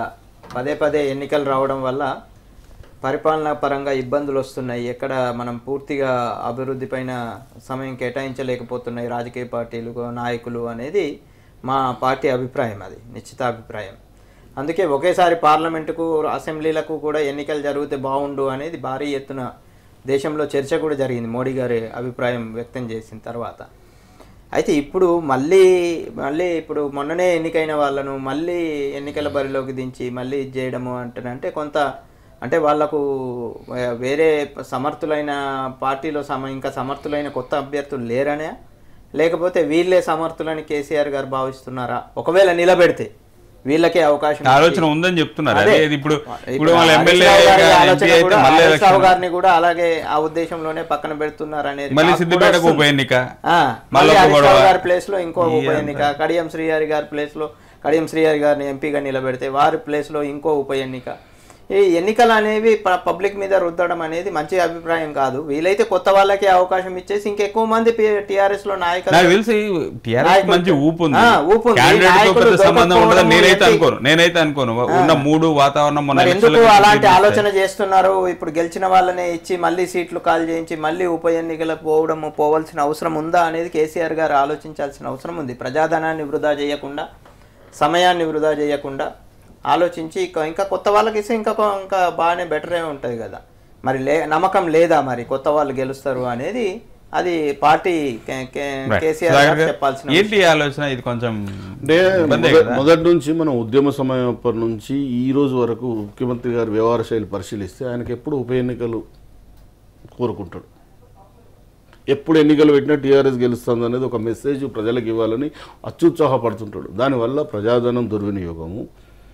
పదే పదే ఎన్నికలు రావడం వల్ల పరిపాలనా పరంగా ఇబ్బందులు వస్తున్నాయి ఎక్కడ మనం పూర్తిగా అభివృద్ధి పైన సమయం కేటాయించలేకపోతున్నాయి రాజకీయ పార్టీలు నాయకులు అనేది మా పార్టీ అభిప్రాయం అది నిశ్చితాభిప్రాయం అందుకే ఒకేసారి పార్లమెంటుకు అసెంబ్లీలకు కూడా ఎన్నికలు జరిగితే బాగుండు అనేది భారీ ఎత్తున దేశంలో చర్చ కూడా జరిగింది మోడీ గారి అభిప్రాయం వ్యక్తం చేసిన తర్వాత అయితే ఇప్పుడు మళ్ళీ మళ్ళీ ఇప్పుడు మొన్ననే ఎన్నికైన వాళ్ళను మళ్ళీ ఎన్నికల బరిలోకి దించి మళ్ళీ ఇది చేయడము అంటేనంటే కొంత అంటే వాళ్లకు వే- వేరే సమర్థులైన పార్టీలో సమ ఇంకా సమర్థులైన కొత్త అభ్యర్థులు లేరనే లేకపోతే వీళ్ళే సమర్థులని కేసీఆర్ గారు భావిస్తున్నారా ఒకవేళ నిలబెడితే వీళ్ళకే అవకాశం ఇచ్చి- ఆలోచన ఉందని చెప్తున్నారు అదే. అదే ఇప్పుడు ఇప్పుడు ఇప్పుడు వాళ్ళ హరీష్ ఎమ్మెల్యే రావు గారి ఆలోచన ఎంపీ అయితే కూడా మళ్ళీ హరీష్ రావు ఎలక్షన్ గారిని కూడా అలాగే ఆ ఉద్దేశంలోనే పక్కన పెడుతున్నారు అనేది మళ్ళీ నాకు కూడా సిద్దిపేటకు ఉప వస్తుంది. ఎన్నిక ఆ, మళ్ళీ మళ్ళీ ఒక హరీష్ గొడవ. రావు గారి ప్లేస్ లో ఇంకో ఉప ఈ ఎన్నిక కడియం శ్రీహరి గారి ప్లేస్ లో కడియం శ్రీహరి గారిని ఎంపీగా నిలబెడితే వారి ప్లేస్ లో ఇంకో ఉప ఎన్నిక ఈ ఎన్నికలు అనేవి ప- పబ్లిక్ మీద రుద్దడం అనేది మంచి అభిప్రాయం కాదు వీలైతే కొత్త వాళ్ళకి అవకాశం ఇచ్చేసి ఇంకెక్కువ మంది టిఆర్ఎస్ లో నాయకులు నాకు తెలిసి టీఆర్ఎస్ నాయకులు- మంచి ఊపు ఉంది ఆ, ఊపు ఉంది. క్యాండిడేట్ తో నాయకులు పెద్ద సంబంధం ఉండదు దొరకకపోవడం నేనైతే ఏంటి? అనుకోను నేనైతే అనుకోను ఉన్న మూడు వాతావరణం మొన్న మరి ఎందుకు ఎలక్షన్లకు అలాంటి చూపిస్తాయి. ఆలోచన చేస్తున్నారు ఇప్పుడు గెలిచిన వాళ్ళనే ఇచ్చి మళ్ళీ సీట్లు కాల్ చేయించి మళ్ళీ ఉప ఎన్నికలకు పోవడం పోవాల్సిన అవసరం ఉందా అనేది కేసీఆర్ గారు ఆలోచించాల్సిన అవసరం ఉంది ప్రజాధనాన్ని వృధా చేయకుండా సమయాన్ని వృధా చేయకుండా ఆలోచించి ఇక- ఇంకా కొత్త వాళ్ళకి ఇస్తే ఇంకా కొ- ఇంకా బాగానే బెటరే ఉంటుంది కదా మరి లే నమ్మకం లేదా మరి కొత్త వాళ్ళు గెలుస్తారు అనేది అది పార్టీ కే- కే- Right. కేసీఆర్ సుధాకర్ గారు గారు, చెప్పాల్సిన ఏంటి ఈ ఆలోచన ఇది కొంచెం అంటే ఇబ్బందే మొద- కదా? మొదటి నుంచి మనం ఉద్యమ సమయం అప్పటి నుంచి ఈ రోజు వరకు ముఖ్యమంత్రి గారి వ్యవహార శైలి పరిశీలిస్తే ఆయనకి ఎప్పుడు ఉప ఎన్నికలు కోరుకుంటాడు ఎప్పుడు ఎన్నికలు పెట్టినా టీఆర్ఎస్ గెలుస్తుంది అనేది ఒక మెసేజ్ ప్రజలకు ఇవ్వాలని అత్యుత్సాహపడుతుంటాడు దానివల్ల ప్రజాధనం దుర్వినియోగము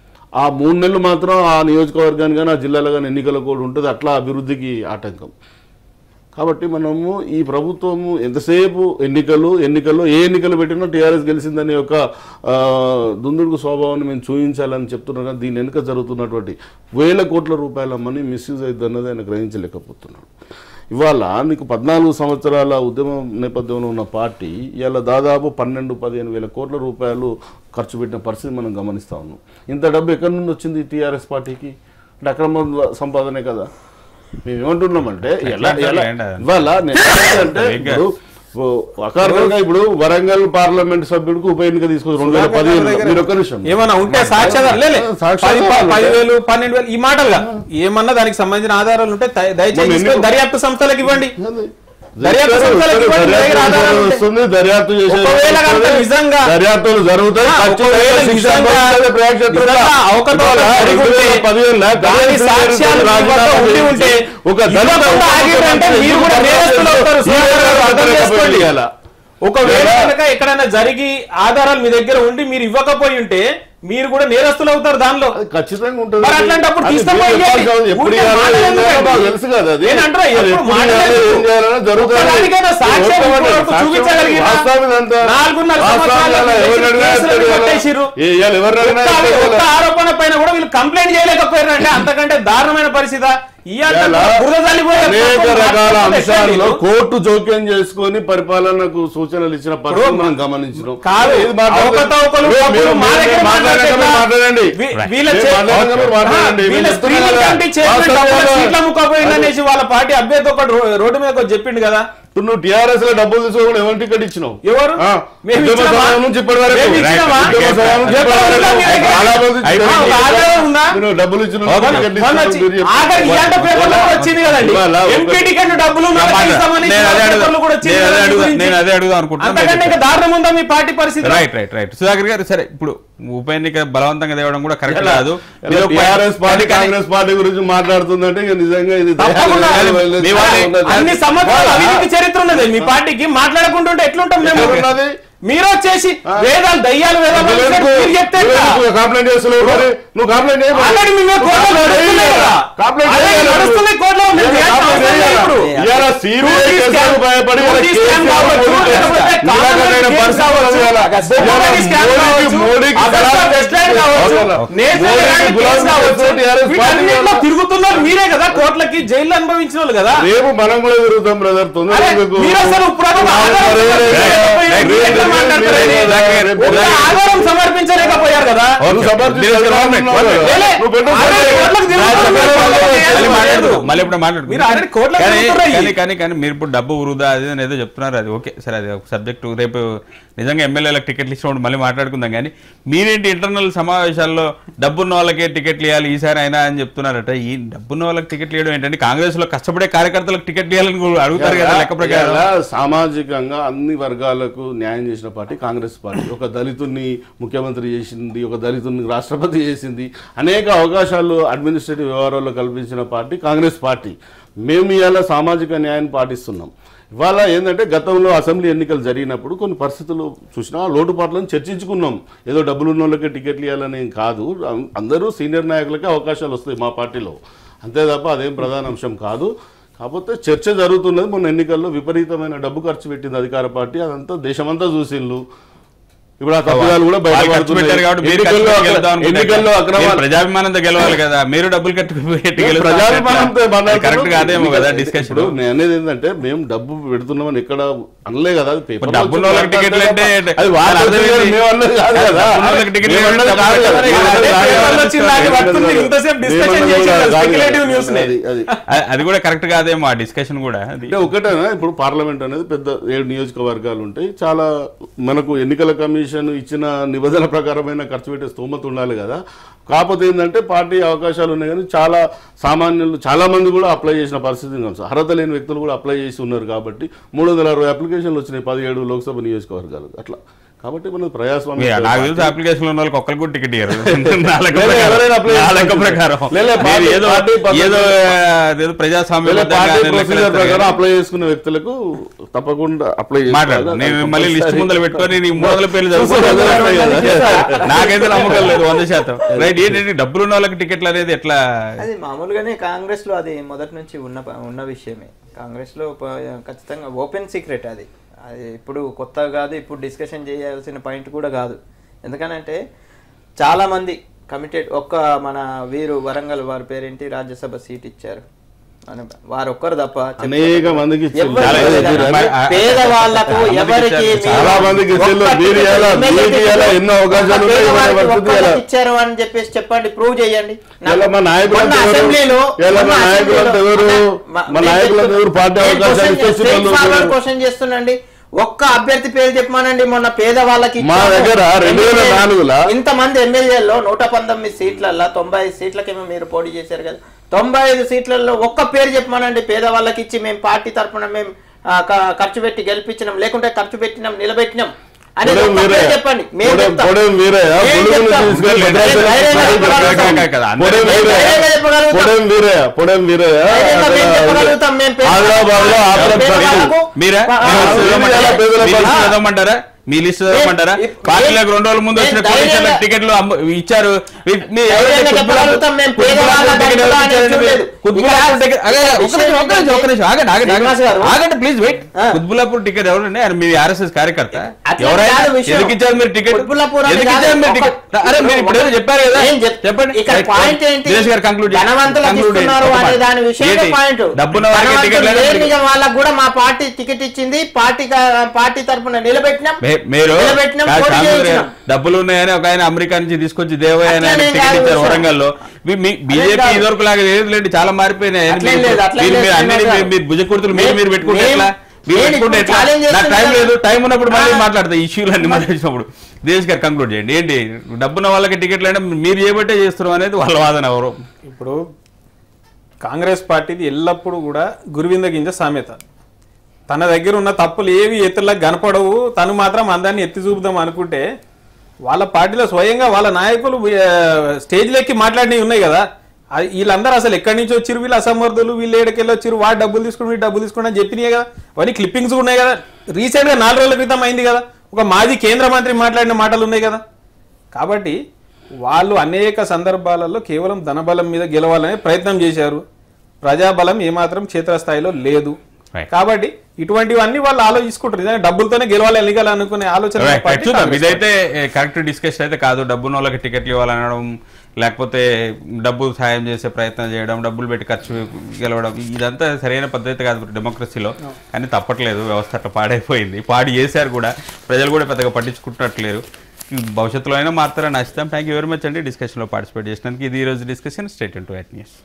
ఆ మూడు నెలలు మాత్రం ఆ నియోజకవర్గానికి కానీ ఆ జిల్లాలో కానీ ఎన్నికల కూడా ఉంటుంది అట్లా అభివృద్ధికి ఆటంకం కాబట్టి మనము ఈ ప్రభుత్వము ఎంతసేపు ఎన్నికలు ఎన్నికల్లో ఏ ఎన్నికలు పెట్టినా టీఆర్ఎస్ గెలిచిందనే ఒక ఆ, దుందుడుకు స్వభావాన్ని మేము చూపించాలని చెప్తున్నాం కానీ దీని వెనుక జరుగుతున్నటువంటి వేల కోట్ల రూపాయల మనీ మిస్యూజ్ అవుతుంది అన్నది ఆయన గ్రహించలేకపోతున్నాడు ఇవాళ నీకు పద్నాలుగు సంవత్సరాల ఉద్యమం నేపథ్యంలో ఉన్న పార్టీ ఇవాళ దాదాపు పన్నెండు పదిహేను వేల కోట్ల రూపాయలు ఖర్చు పెట్టిన పరిస్థితి మనం గమనిస్తా ఉన్నాం ఇంత డబ్బు ఎక్కడి నుండి వచ్చింది టీఆర్ఎస్ పార్టీకి అంటే అక్రమ సంపాదనే కదా మేము ఏమంటున్నామంటే ఎలా ఎలా ఇవాళ నేను అంటే ఇప్పుడు ఓ అకారణంగా ఇప్పుడు వరంగల్ పార్లమెంట్ సభ్యుడికి ఉప ఎన్నిక తీసుకొచ్చి రెండు వేల పదిహేను మీరు ఒక్క నిమిషం ఏమన్నా ఉంటే సాక్ష్యాధారం లేలే సాక్ష్యాధారాలు పది- ఉంటే- పదివేలు పన్నెండు వేలు ఈ మాటలుగా ఏమన్నా దానికి సంబంధించిన ఆధారాలు ఉంటే దయ- దయచేసి మొన్న తీసుకొని ఎన్నిక- దర్యాప్తు సంస్థలకు ఇవ్వండి దర్యాప్తు దర్యాప్తు సంస్థలకు ఇవ్వండి, మీ దగ్గర ఆధారాలు ఉంటాయి. వస్తుంది దర్యాప్తు చేసే ఒకవేళ కనుక నిజంగా- దర్యాప్తులు జరుగుతాయి ఆ, ఖచ్చితంగా ఒకవేళ శిక్ష నిజంగా- పడుతుంది ప్రేక్షకులకు. నిజంగా అవకతవకలు ఇవాళ జరిగి ఉంటే, 2015 లా దాని దళిత సాక్ష్యాలు మీ వద్ద రాజీనామా ఉండి చేసి ఉంటే ఒక దళిత ఇవ్వకుండా ఆగిరంటే మీరు కూడా నేరస్తులు అవుతారు. ఈ సోదరులారా, అర్థం విధంగా చేసుకోండి. ఇవాళ. ఒకవేళ ఇలా- కనుక ఎక్కడైనా జరిగి ఆధారాలు మీ దగ్గర ఉండి మీరు ఇవ్వకపోయి ఉంటే మీరు కూడా నేరస్తులు అవుతారు దానిలో అది ఖచ్చితంగా ఉంటుంది మరి అట్లాంటప్పుడు అది తీసుకుపోయి మీరు ఇయ్యండి. చెప్పాల్సిన ఎప్పుడు ఊరికే ఇవ్వాలో, ఏం మాట్లాడేందుకు చేయాలో మాకు అండి? తెలుసు కదా అది. నేను అంటున్నా, అది ఎప్పుడు ఎప్పుడు మాట్లాడేందుకు? ఇవ్వాలో, ఏం చేయాలో జరుగుతుంది. ఒక్కదానికైనా సాక్ష్యం ఒక్కదానికైనా ఇంకోవరకు సాక్ష్యం చూపించగలిగినా? వాస్తవం ఇదంతా. నాలుగున్నర వాస్తవం సంవత్సరాలు ఇవాళ ఎవరిని అడిగినా కేసులను ఇస్తారు ఇవాళ. కొట్టేసిర్రు. ఏ, ఇవాళ ఎవరిని అడిగినా ఒక్క ఇస్తారు ఒక్క ఇవాళ. ఆరోపణ పైన కూడా వీళ్ళు కంప్లైంట్ చేయలేకపోయారు అంటే అంతకంటే దారుణమైన పరిస్థితి ఇవాళ ఇలా బురద చల్లిపోయే అనేక ప్రభుత్వం రకాల రాష్ట్రంలో అంశాల్లో ఎట్లా కోర్టు జోక్యం చేసుకొని పరిపాలనకు సూచనలు ఇచ్చిన పరిస్థితి మనం గమనించినాం కాదు, ఏది మాట్లాడుతున్నారు? అవకతవకలు, మీరు- తప్పులు మీరు- మా మీరు దగ్గర మాట్లాడండి, మాట్లాడట్లా. మాట్లాడండి వీ- Right. వీళ్ళ మీరు చే- మాట్లాడండి, మీరు మాట్లాడండి. వీళ్ళ మీరు స్త్రీల చెప్తున్నారు కంటే కదా. చేసిన వాస్తవం డబ్బులు కదా. సీట్ల ముక్కపోయింది అనేసి వాళ్ళ పార్టీ అభ్యర్థి ఒకటి రో- రోడ్డు మీద వచ్చి చెప్పిండు కదా ఇప్పుడు నువ్వు టీఆర్ఎస్ లో డబ్బులు తీసుకోకుండా ఎవరి టికెట్ ఇచ్చినావు ఎవరు? ఆ, మేము ఉద్యమ ఇచ్చినామా? సమయం నుంచి ఇప్పటి వరకు మేము ఇచ్చినామా? ఉద్యమ సమయం నుంచి ఎక్కడ ఇప్పటి ఉందా వరకు మీ దగ్గర? చాలా మంది అయితే ఇచ్చినారు. ఒక ఆధారం ఉందా? మీరు డబ్బులు ఇచ్చిన ఓకే. వాళ్ళకి టికెట్ మొన్న ఇచ్చినారు, వచ్చి- మీరు చెప్పండి. ఆఖరికి ఇవాళ పేపర్లో కూడా వచ్చింది కదండి ఇవాళ ఒక- ఎంపీ టికెట్ డబ్బులు ఉన్న నేను వాళ్ళకి అదే ఇస్తామని నేను అదే పేపర్లో అడుగుదా- కూడా వచ్చింది నేను అదే కదా అడుగుదా- గురించి. నేను అదే అడుగుదాం అనుకుంటున్నా అంతకంటే ఇంకా దారుణం ఉందా మీ పార్టీ పరిస్థితి రైట్ రైట్ రైట్ సుధాకర్ గారు సరే ఇప్పుడు ఉప ఎన్నిక బలవంతంగా తేవడం కూడా కరెక్ట్ ఇలా- కాదు ఇలా మీరు ఒక టీఆర్ఎస్ పార్టీ కానీ- కాంగ్రెస్ పార్టీ గురించి మాట్లాడుతుందంటే ఇక నిజంగా ఇది తప్పకుండా. దయాలు- మీ వాళ్ళే- ఉన్నది. అన్ని సంవత్సరాలు అవినీతి చరిత్ర ఉన్నది మీ పార్టీకి మాట్లాడకుంటుంటే ఎట్లుంటాం మేము ఎక్కడ ఉన్నది? మీరు వచ్చేసి ఆ. వేదాలు దయ్యాలు వేదాలు నువ్వు వేదాలు ఎందుకు- మీరు చెప్తే నువ్వు ఎట్లా? ఎందుకు కంప్లైంట్ చేస్తున్నావు మరి? నువ్వు కంప్లైంట్ చేయి మరి. ఆల్రెడీ మీ మీద నువ్వు కోర్టులో కంప్లైంట్ నడుస్తున్నాయి చేయాలి. కదా. కంప్లైంట్ అదే చేయాలి. నడుస్తుంది కోర్టులో. మీరు ఇవాళ చేయాల్సిన కంప్లైంట్ అవసరం లేదు చేయాలి. ఇప్పుడు. ఇవాళ CBI Two D కేసులకు scam- భయపడి two ఇవాళ D కేసీఆర్ scam కావచ్చు, మోడీ లేకపోతే కేసు కాంగ్రెస్ నిరాకరణ కేసు పరిస్థితి కావచ్చు, ఇవాళ. బొమ్మడి scam మోడీకి- కావచ్చు, మోడీకి అగస్తా గులాబీ వెస్ట్లైన్ కేసు కావచ్చు, కావచ్చు. నేషనల్ మోడీకి ల్యాండ్ గులాబీ కేసు కావచ్చు. కేసు టీఆర్ఎస్ పార్టీ వీటన్నిటిలో వల్ల. తిరుగుతున్నారు మీరే వాళ్ళే కదా కోట్లకి జైలు అనుభవించిన వాళ్ళు కదా రేపు మనం కూడా తిరుగుతాం బ్రదర్ తొందర అరే, ఎందుకు? మీరు అసలు ఇప్పుడు అసలు ఆధారం రేపు- సమర్పించలేకపోయారు. రేపు- ఎట్లా మాట్లాడతారు? రేపు- రేపు- ఒక్క ఆధారం సమర్పించలేకపోయారు కదా నువ్వు సమర్థించు. దినేష్ గారు, one minute, one minute. లేలే, నువ్వు పెట్టు. ఆల్రెడీ కోట్లకు తిరుగుతున్నారు. మళ్ళీ మాట్లాడదు లేదు. మళ్ళీ ఇప్పుడు మాట్లాడు మీరు already కోట్లకు కానీ తిరుగుతున్నారు కానీ ఇవి. కానీ కానీ మీరు ఇప్పుడు డబ్బు వృధా అది అని ఏదో చెప్తున్నారు అది ఓకే సరే అది ఒక సబ్జెక్ట్ రేపు నిజంగా ఎమ్మెల్యేలకు టికెట్లు ఇచ్చినప్పుడు మళ్ళీ మాట్లాడుకుందాం కానీ మీరేంటి ఇంటర్నల్ సమావేశాల్లో డబ్బున్న వాళ్ళకే టికెట్లు ఇవ్వాలి ఈసారి అయినా అని చెప్తున్నారట ఈ డబ్బున్న వాళ్ళకి టికెట్లు ఇవ్వడం ఏంటంటే కాంగ్రెస్ లో కష్టపడే కార్యకర్తలకు టికెట్లు ఇవ్వాలని కూడా అడుగుతారు కదా లెక్క ప్రకారం ఇలా సామాజికంగా అన్ని వర్గాలకు న్యాయం చేసిన పార్టీ కాంగ్రెస్ పార్టీ ఒక దళితుడిని ముఖ్యమంత్రి చేసింది ఒక దళితుడిని రాష్ట్రపతి చేసింది అనేక అవకాశాలు అడ్మినిస్ట్రేటివ్ వ్యవహారాల్లో కల్పించిన పార్టీ కాంగ్రెస్ పార్టీ మేము ఇవాళ సామాజిక న్యాయాన్ని పాటిస్తున్నాం ఇవాళ ఏంటంటే గతంలో అసెంబ్లీ ఎన్నికలు జరిగినప్పుడు కొన్ని పరిస్థితులు చూసినా ఆ లోటుపాట్లను చర్చించుకున్నాం ఏదో డబ్బులు ఉన్న వాళ్ళకే టికెట్లు ఇవ్వాలని కాదు అం- అందరూ సీనియర్ నాయకులకే అవకాశాలు వస్తాయి మా పార్టీలో అంతే తప్ప అదేం ప్రధాన అంశం కాదు కాకపోతే చర్చ జరుగుతున్నది మొన్న ఎన్నికల్లో విపరీతమైన డబ్బు ఖర్చు పెట్టింది అధికార పార్టీ అదంతా దేశమంతా చూసిండ్రు ఇప్పుడు ఆ తప్పిదాలు కూడా వాళ్ళు ఖర్చు పెట్టారు కాబట్టి మీరు ఖర్చు ఎన్నికల్లో పెట్టి గెలుద్దాం అనుకుంటే ఎన్నికల్లో మీరు అక్రమాలు ప్రజాభిమానంతో గెలవాలి కదా మీరు డబ్బులు కట్టి పెట్టి గెలుస్తాం ప్రజాభిమానంతో మాట్లాడుతున్నాం. కరెక్ట్ కాదేమో కదా డిస్కషన్ ఇప్పుడు నేను అనేది ఏంటంటే మేము డబ్బు పెడుతున్నామని ఎక్కడ అనలే కదా అది పేపర్లో డబ్బు ఉన్న వచ్చిన వాళ్ళకి టికెట్లు అంటే అది వార్త అర్థం వచ్చింది ఏంటి? మేము అన్నది కాదు కదా. డబ్బు ఉన్న వాళ్ళకి టికెట్లు మేము అన్నది అంటే కాదు కదా. డబ్బు మేము అన్నది అదే కాదు పేపర్లో కదా. వచ్చింది దాన్ని పట్టుకుని ఇంతసేపు discussion మేము అన్నది చేసేది కాదు కదా. speculative news నే. అది- అది అ- అది కూడా కరెక్ట్ కాదేమో ఆ డిస్కషన్ కూడా అది అంటే ఒకటేనా ఇప్పుడు పార్లమెంట్ అనేది పెద్ద ఏడు నియోజకవర్గాలు ఉంటాయి చాలా మనకు ఎన్నికల కమిషన్ ఇచ్చిన నిబంధనల ప్రకారమైన ఖర్చు పెట్టే స్తోమత ఉండాలి కదా కాకపోతే ఏంటంటే పార్టీ అవకాశాలు ఉన్నాయి కానీ చాలా సామాన్యులు చాలా మంది కూడా అప్లై చేసిన పరిస్థితి ఉంది. అర్హత లేని వ్యక్తులు కూడా అప్లై చేసి ఉన్నారు కాబట్టి మూడు వందల అరవై అప్లికేషన్లు వచ్చినాయి పదిహేడు లోక్సభ నియోజకవర్గాలు అట్లా కాబట్టి మన మీ- ప్రజాస్వామ్య నాకు తెలిసి అప్లికేషన్ ఉన్న వాళ్ళకి ఒక్కరికి కూడా టికెట్ ఇయ్యరు నా లెక్క లేదు, ప్రకారం. ఎవరైనా apply నా లెక్క చేసుకోవచ్చు. ప్రకారం లేదు, మీరు పార్టీ- ఏదో పార్టీ పద్ధతి- ఏదో ఏదో ప్రజాస్వామ్య వేరే పార్టీ బద్ధంగా లెక్కలు ప్రొసీజర్ వేస్తారు ప్రకారం కానీ అప్లై చేసుకున్న వ్యక్తులకు తప్పకుండా అప్లై మాట్లాడు చేసుకోవాలి. నేను అది మళ్ళీ లిస్ట్ కంపల్సరీ. ముందర పెట్టుకొని నీ మూడు వందల పేర్లు చూస్తాను, చదువుకుంటాను. చదువుతాను. నాకైతే నమ్మకం లేదు వంద శాతం రైట్ ఏంటంటే డబ్బులు ఉన్న వాళ్ళకి టికెట్లు అనేది ఎట్లా అది మామూలుగానే కాంగ్రెస్ లో అది మొదటి నుంచి ఉన్న ప- ఉన్న విషయమే కాంగ్రెస్ లో ప- ఖచ్చితంగా ఓపెన్ సీక్రెట్ అది అది ఇప్పుడు కొత్తగా కాదు ఇప్పుడు డిస్కషన్ చేయాల్సిన పాయింట్ కూడా కాదు ఎందుకనంటే చాలా మంది కమిటెడ్ ఒక్క మన వీరు వరంగల్ వారి పేరేంటి రాజ్యసభ సీట్ ఇచ్చారు మన వారు ఒక్కరు తప్ప అనేక మందికి ఇచ్చిండ్రు. ఎవరికి చాలా లేదండి. మంది- ఆ- పేదవాళ్లకు మందికి ఎవరికి ఇచ్చారు. చాలా మీరు మందికి ఇచ్చిండ్రు. ఒక్క మీరు ఎలా- ఎమ్మెల్యే మీకు ఎలా ఎన్నో అవకాశాలు ఒక్క ఉన్నాయి, పేదవాడికి మన పరిస్థితి ఒక్కరికి ఎలా? ఇచ్చారు అని చెప్పేసి చెప్పండి ప్రూవ్ చేయండి ఇలా మా నాయకులు మొన్న అంటే ఎవరు? అసెంబ్లీలో ఇలా మా మొన్న నాయకులు అంటే అసెంబ్లీలో ఎవరు? మా- మా నేను నాయకులు అంటే చెప్తున్నా. ఎవరు? పార్టీ నేను అవకాశాలు క్వశ్చన్ ఇస్తే చేస్తున్నా. వాళ్ళు ఫార్వర్డ్ ఎవరు? క్వశ్చన్ చేస్తున్నాండి ఒక్క అభ్యర్థి పేరు చెప్పమానండి మొన్న పేదవాళ్ళకి మా ఇచ్చాము. దగ్గర రెండు వేల ఎమ్మెల్యే- నాలుగులా ఇంతమంది ఎమ్మెల్యేల్లో నూట పంతొమ్మిది సీట్లల్లో తొంభై ఐదు సీట్లకేమో మీరు పోటీ చేశారు కదా తొంభై ఐదు సీట్లలో ఒక్క పేరు చెప్పమానండి పేదవాళ్ళకి ఇచ్చి మేము పార్టీ తరఫున మేము ఆ, క- ఖర్చు పెట్టి గెలిపించినాం లేకుంటే ఖర్చు పెట్టినాం నిలబెట్టినాం అనేది పొడవు ఒక్క మీరే. పేరు చెప్పండి మేము పొడవు- చెప్తాం. పొడవు మీరే. ఆ మేము పొడుగును చెప్తాం. తీసుకెళ్ళి మేము భద్రాచలం ధైర్యంగా తీసుకెళ్ళి చెప్పగలుగుతాం. కాదు, కాదు, అందరూ పొడవు మీరే. ధైర్యంగా చెప్పగలుగుతాం. పొడవు మీరే. పొడవు మీరే. ధైర్యంగా మేము చెప్పగలుగుతాం. మేము పేద- ఆదిలాబాద్ లో ఆపరేట్ పేదవాళ్ళకు- మీరా ఆ, మీ లిస్ట్ మీరు చదవమంటారా? ఎలా పేదల మీ లిస్ట్ పట్ల- చదవమంటారా మీ లిస్ట్ చదవమంటారా మేము- పార్టీలకు రెండు రోజుల ముందు వచ్చిన మేము కమిషన్లకు ధైర్యంగా- టికెట్లు అమ్ము- ఇచ్చారు మీ- మీ ధైర్యంగా ఎవరైతే చెప్పగలుగుతాం. మేము కుత్బుల్లాపూర్ పేదవాళ్ళ టికెట్ ఎవరికి దాంట్లో ఇచ్చారండి? చూడలేదు. కుత్బుల్లాపూర్ ఇక్కడ టికెట్- అదే, ఒక్క విషయం నిమిషం, ఒక్క నిమిషం, ఒక్క నిమిషం. ఆగండి, ఆగండి, శ్రీనివాస్ ఆగండి. గారు. ఆగండి ప్లీజ్ వెయిట్ ఆ. కుత్బుల్లాపూర్ టికెట్ ఎవరండి ఆయన మీ ఆర్ఎస్ఎస్ కార్యకర్త అట్లా ఎవరైనా కాదు విషయం. ఎందుకు ఇచ్చారు మీరు టికెట్ కుత్బుల్లాపూర్ అని ఎందుకు కాదు. ఇచ్చారు మీరు ఒక- టికెట్ అరే మీరు ఇప్పుడు ఏదో చెప్పారు కదా ఏం చెప్- చెప్పండి ఇక్కడ రైట్, పాయింట్ ఏంటి? దినేష్ గారు కంక్లూడ్ ధనవంతులకు ఇస్తున్నారు అనే దాని విషయంలో పాయింట్ డబ్బున్న వాళ్ళకి ధనవంతులు టికెట్ లేని వాళ్ళకు కూడా మా పార్టీ టికెట్ ఇచ్చింది పార్టీ కా- పార్టీ తరఫున నిలబెట్టినాం మే- మీరు నిలబెట్టినాం కాదు, పోటీ శాంతులు చేయించినాం. గారు, డబ్బులు ఉన్నాయని ఒక ఆయన అమెరికా నుంచి తీసుకొచ్చి దేవయ్య అని ఆయన అట్లనే టికెట్ కాదు ఇచ్చారు సార్. వరంగల్లో బీజేపీ కాదు. ఇదివరకు లాగా లేదు లేండి చాలా మారిపోయినాయి అట్లేం లేదు, అట్లేం మీరు లేదు, మీరు అన్ని శ్రీనివాస్ మీరు- మీరు భుజకుర్తులు మీరు మేము- మీరు పెట్టుకుంటే మేము- ఎట్లా మీరు నేను పెట్టుకుంటే ఇప్పుడు ఎట్లా challenge నాకు టైం చేస్తున్నాను. లేదు టైం ఉన్నప్పుడు మళ్ళీ ఆ. మాట్లాడతా ఇష్యూలు అన్ని మాట్లాడినప్పుడు దేశ్ గారు కంక్లూడ్ చేయండి ఏంటి డబ్బున్న వాళ్ళకి టికెట్లు అంటే మీరు చేయబట్టే చేస్తున్నాం అనేది వాళ్ళ వాదన ఎవరు ఇప్పుడు కాంగ్రెస్ పార్టీది ఎల్లప్పుడూ కూడా గురువింద గింజ సామెత తన దగ్గర ఉన్న తప్పులు ఏవి ఇతరులకు కనపడవు తను మాత్రం అందరినీ ఎత్తి చూపుదాం అనుకుంటే వాళ్ళ పార్టీలో స్వయంగా వాళ్ళ నాయకులు ఆ, స్టేజ్లోకి మాట్లాడినవి ఉన్నాయి కదా అది వీళ్ళందరూ అసలు ఎక్కడి నుంచి వచ్చారు వీళ్ళు అసమర్థులు వీళ్ళు ఏడకెళ్ళి వచ్చారు వాడు డబ్బులు తీసుకుని వీడు డబ్బులు తీసుకుని అని చెప్పినాయి కదా అవన్నీ క్లిప్పింగ్స్ ఉన్నాయి కదా రీసెంట్గా నాలుగు రోజుల క్రితం అయింది కదా ఒక మాజీ కేంద్ర మంత్రి మాట్లాడిన మాటలు ఉన్నాయి కదా కాబట్టి వాళ్ళు అనేక సందర్భాలలో కేవలం ధనబలం మీద గెలవాలనే ప్రయత్నం చేశారు ప్రజాబలం ఏమాత్రం క్షేత్రస్థాయిలో లేదు Right. కాబట్టి ఇటువంటివన్నీ వాళ్ళు ఆలోచించుకుంటారు నిజంగా డబ్బులతోనే గెలవాలి ఎన్నికలు అనుకునే ఆలోచన Right, పార్టీ చూద్దాం కాంగ్రెస్ ఇదైతే కరెక్ట్ డిస్కషన్ అయితే కాదు డబ్బున్న వాళ్ళకి టికెట్లు ఇవ్వాలనడం లేకపోతే డబ్బు సాయం చేసే ప్రయత్నం చేయడం డబ్బులు పెట్టి ఖర్చు గెలవడం ఇదంతా సరైన పద్ధతి కాదు డెమోక్రసీలో కానీ తప్పట్లేదు వ్యవస్థ అట్లా పాడైపోయింది పాడు చేశారు కూడా ప్రజలు కూడా పెద్దగా పట్టించుకుంటున్నట్లేరు భవిష్యత్తులో అయినా మారుతారని ఆశిస్తాం థ్యాంక్ యూ వెరీ మచ్ అండి డిస్కషన్లో పార్టిసిపేట్ చేసినందుకు ఇది ఈ రోజు discussion state to at news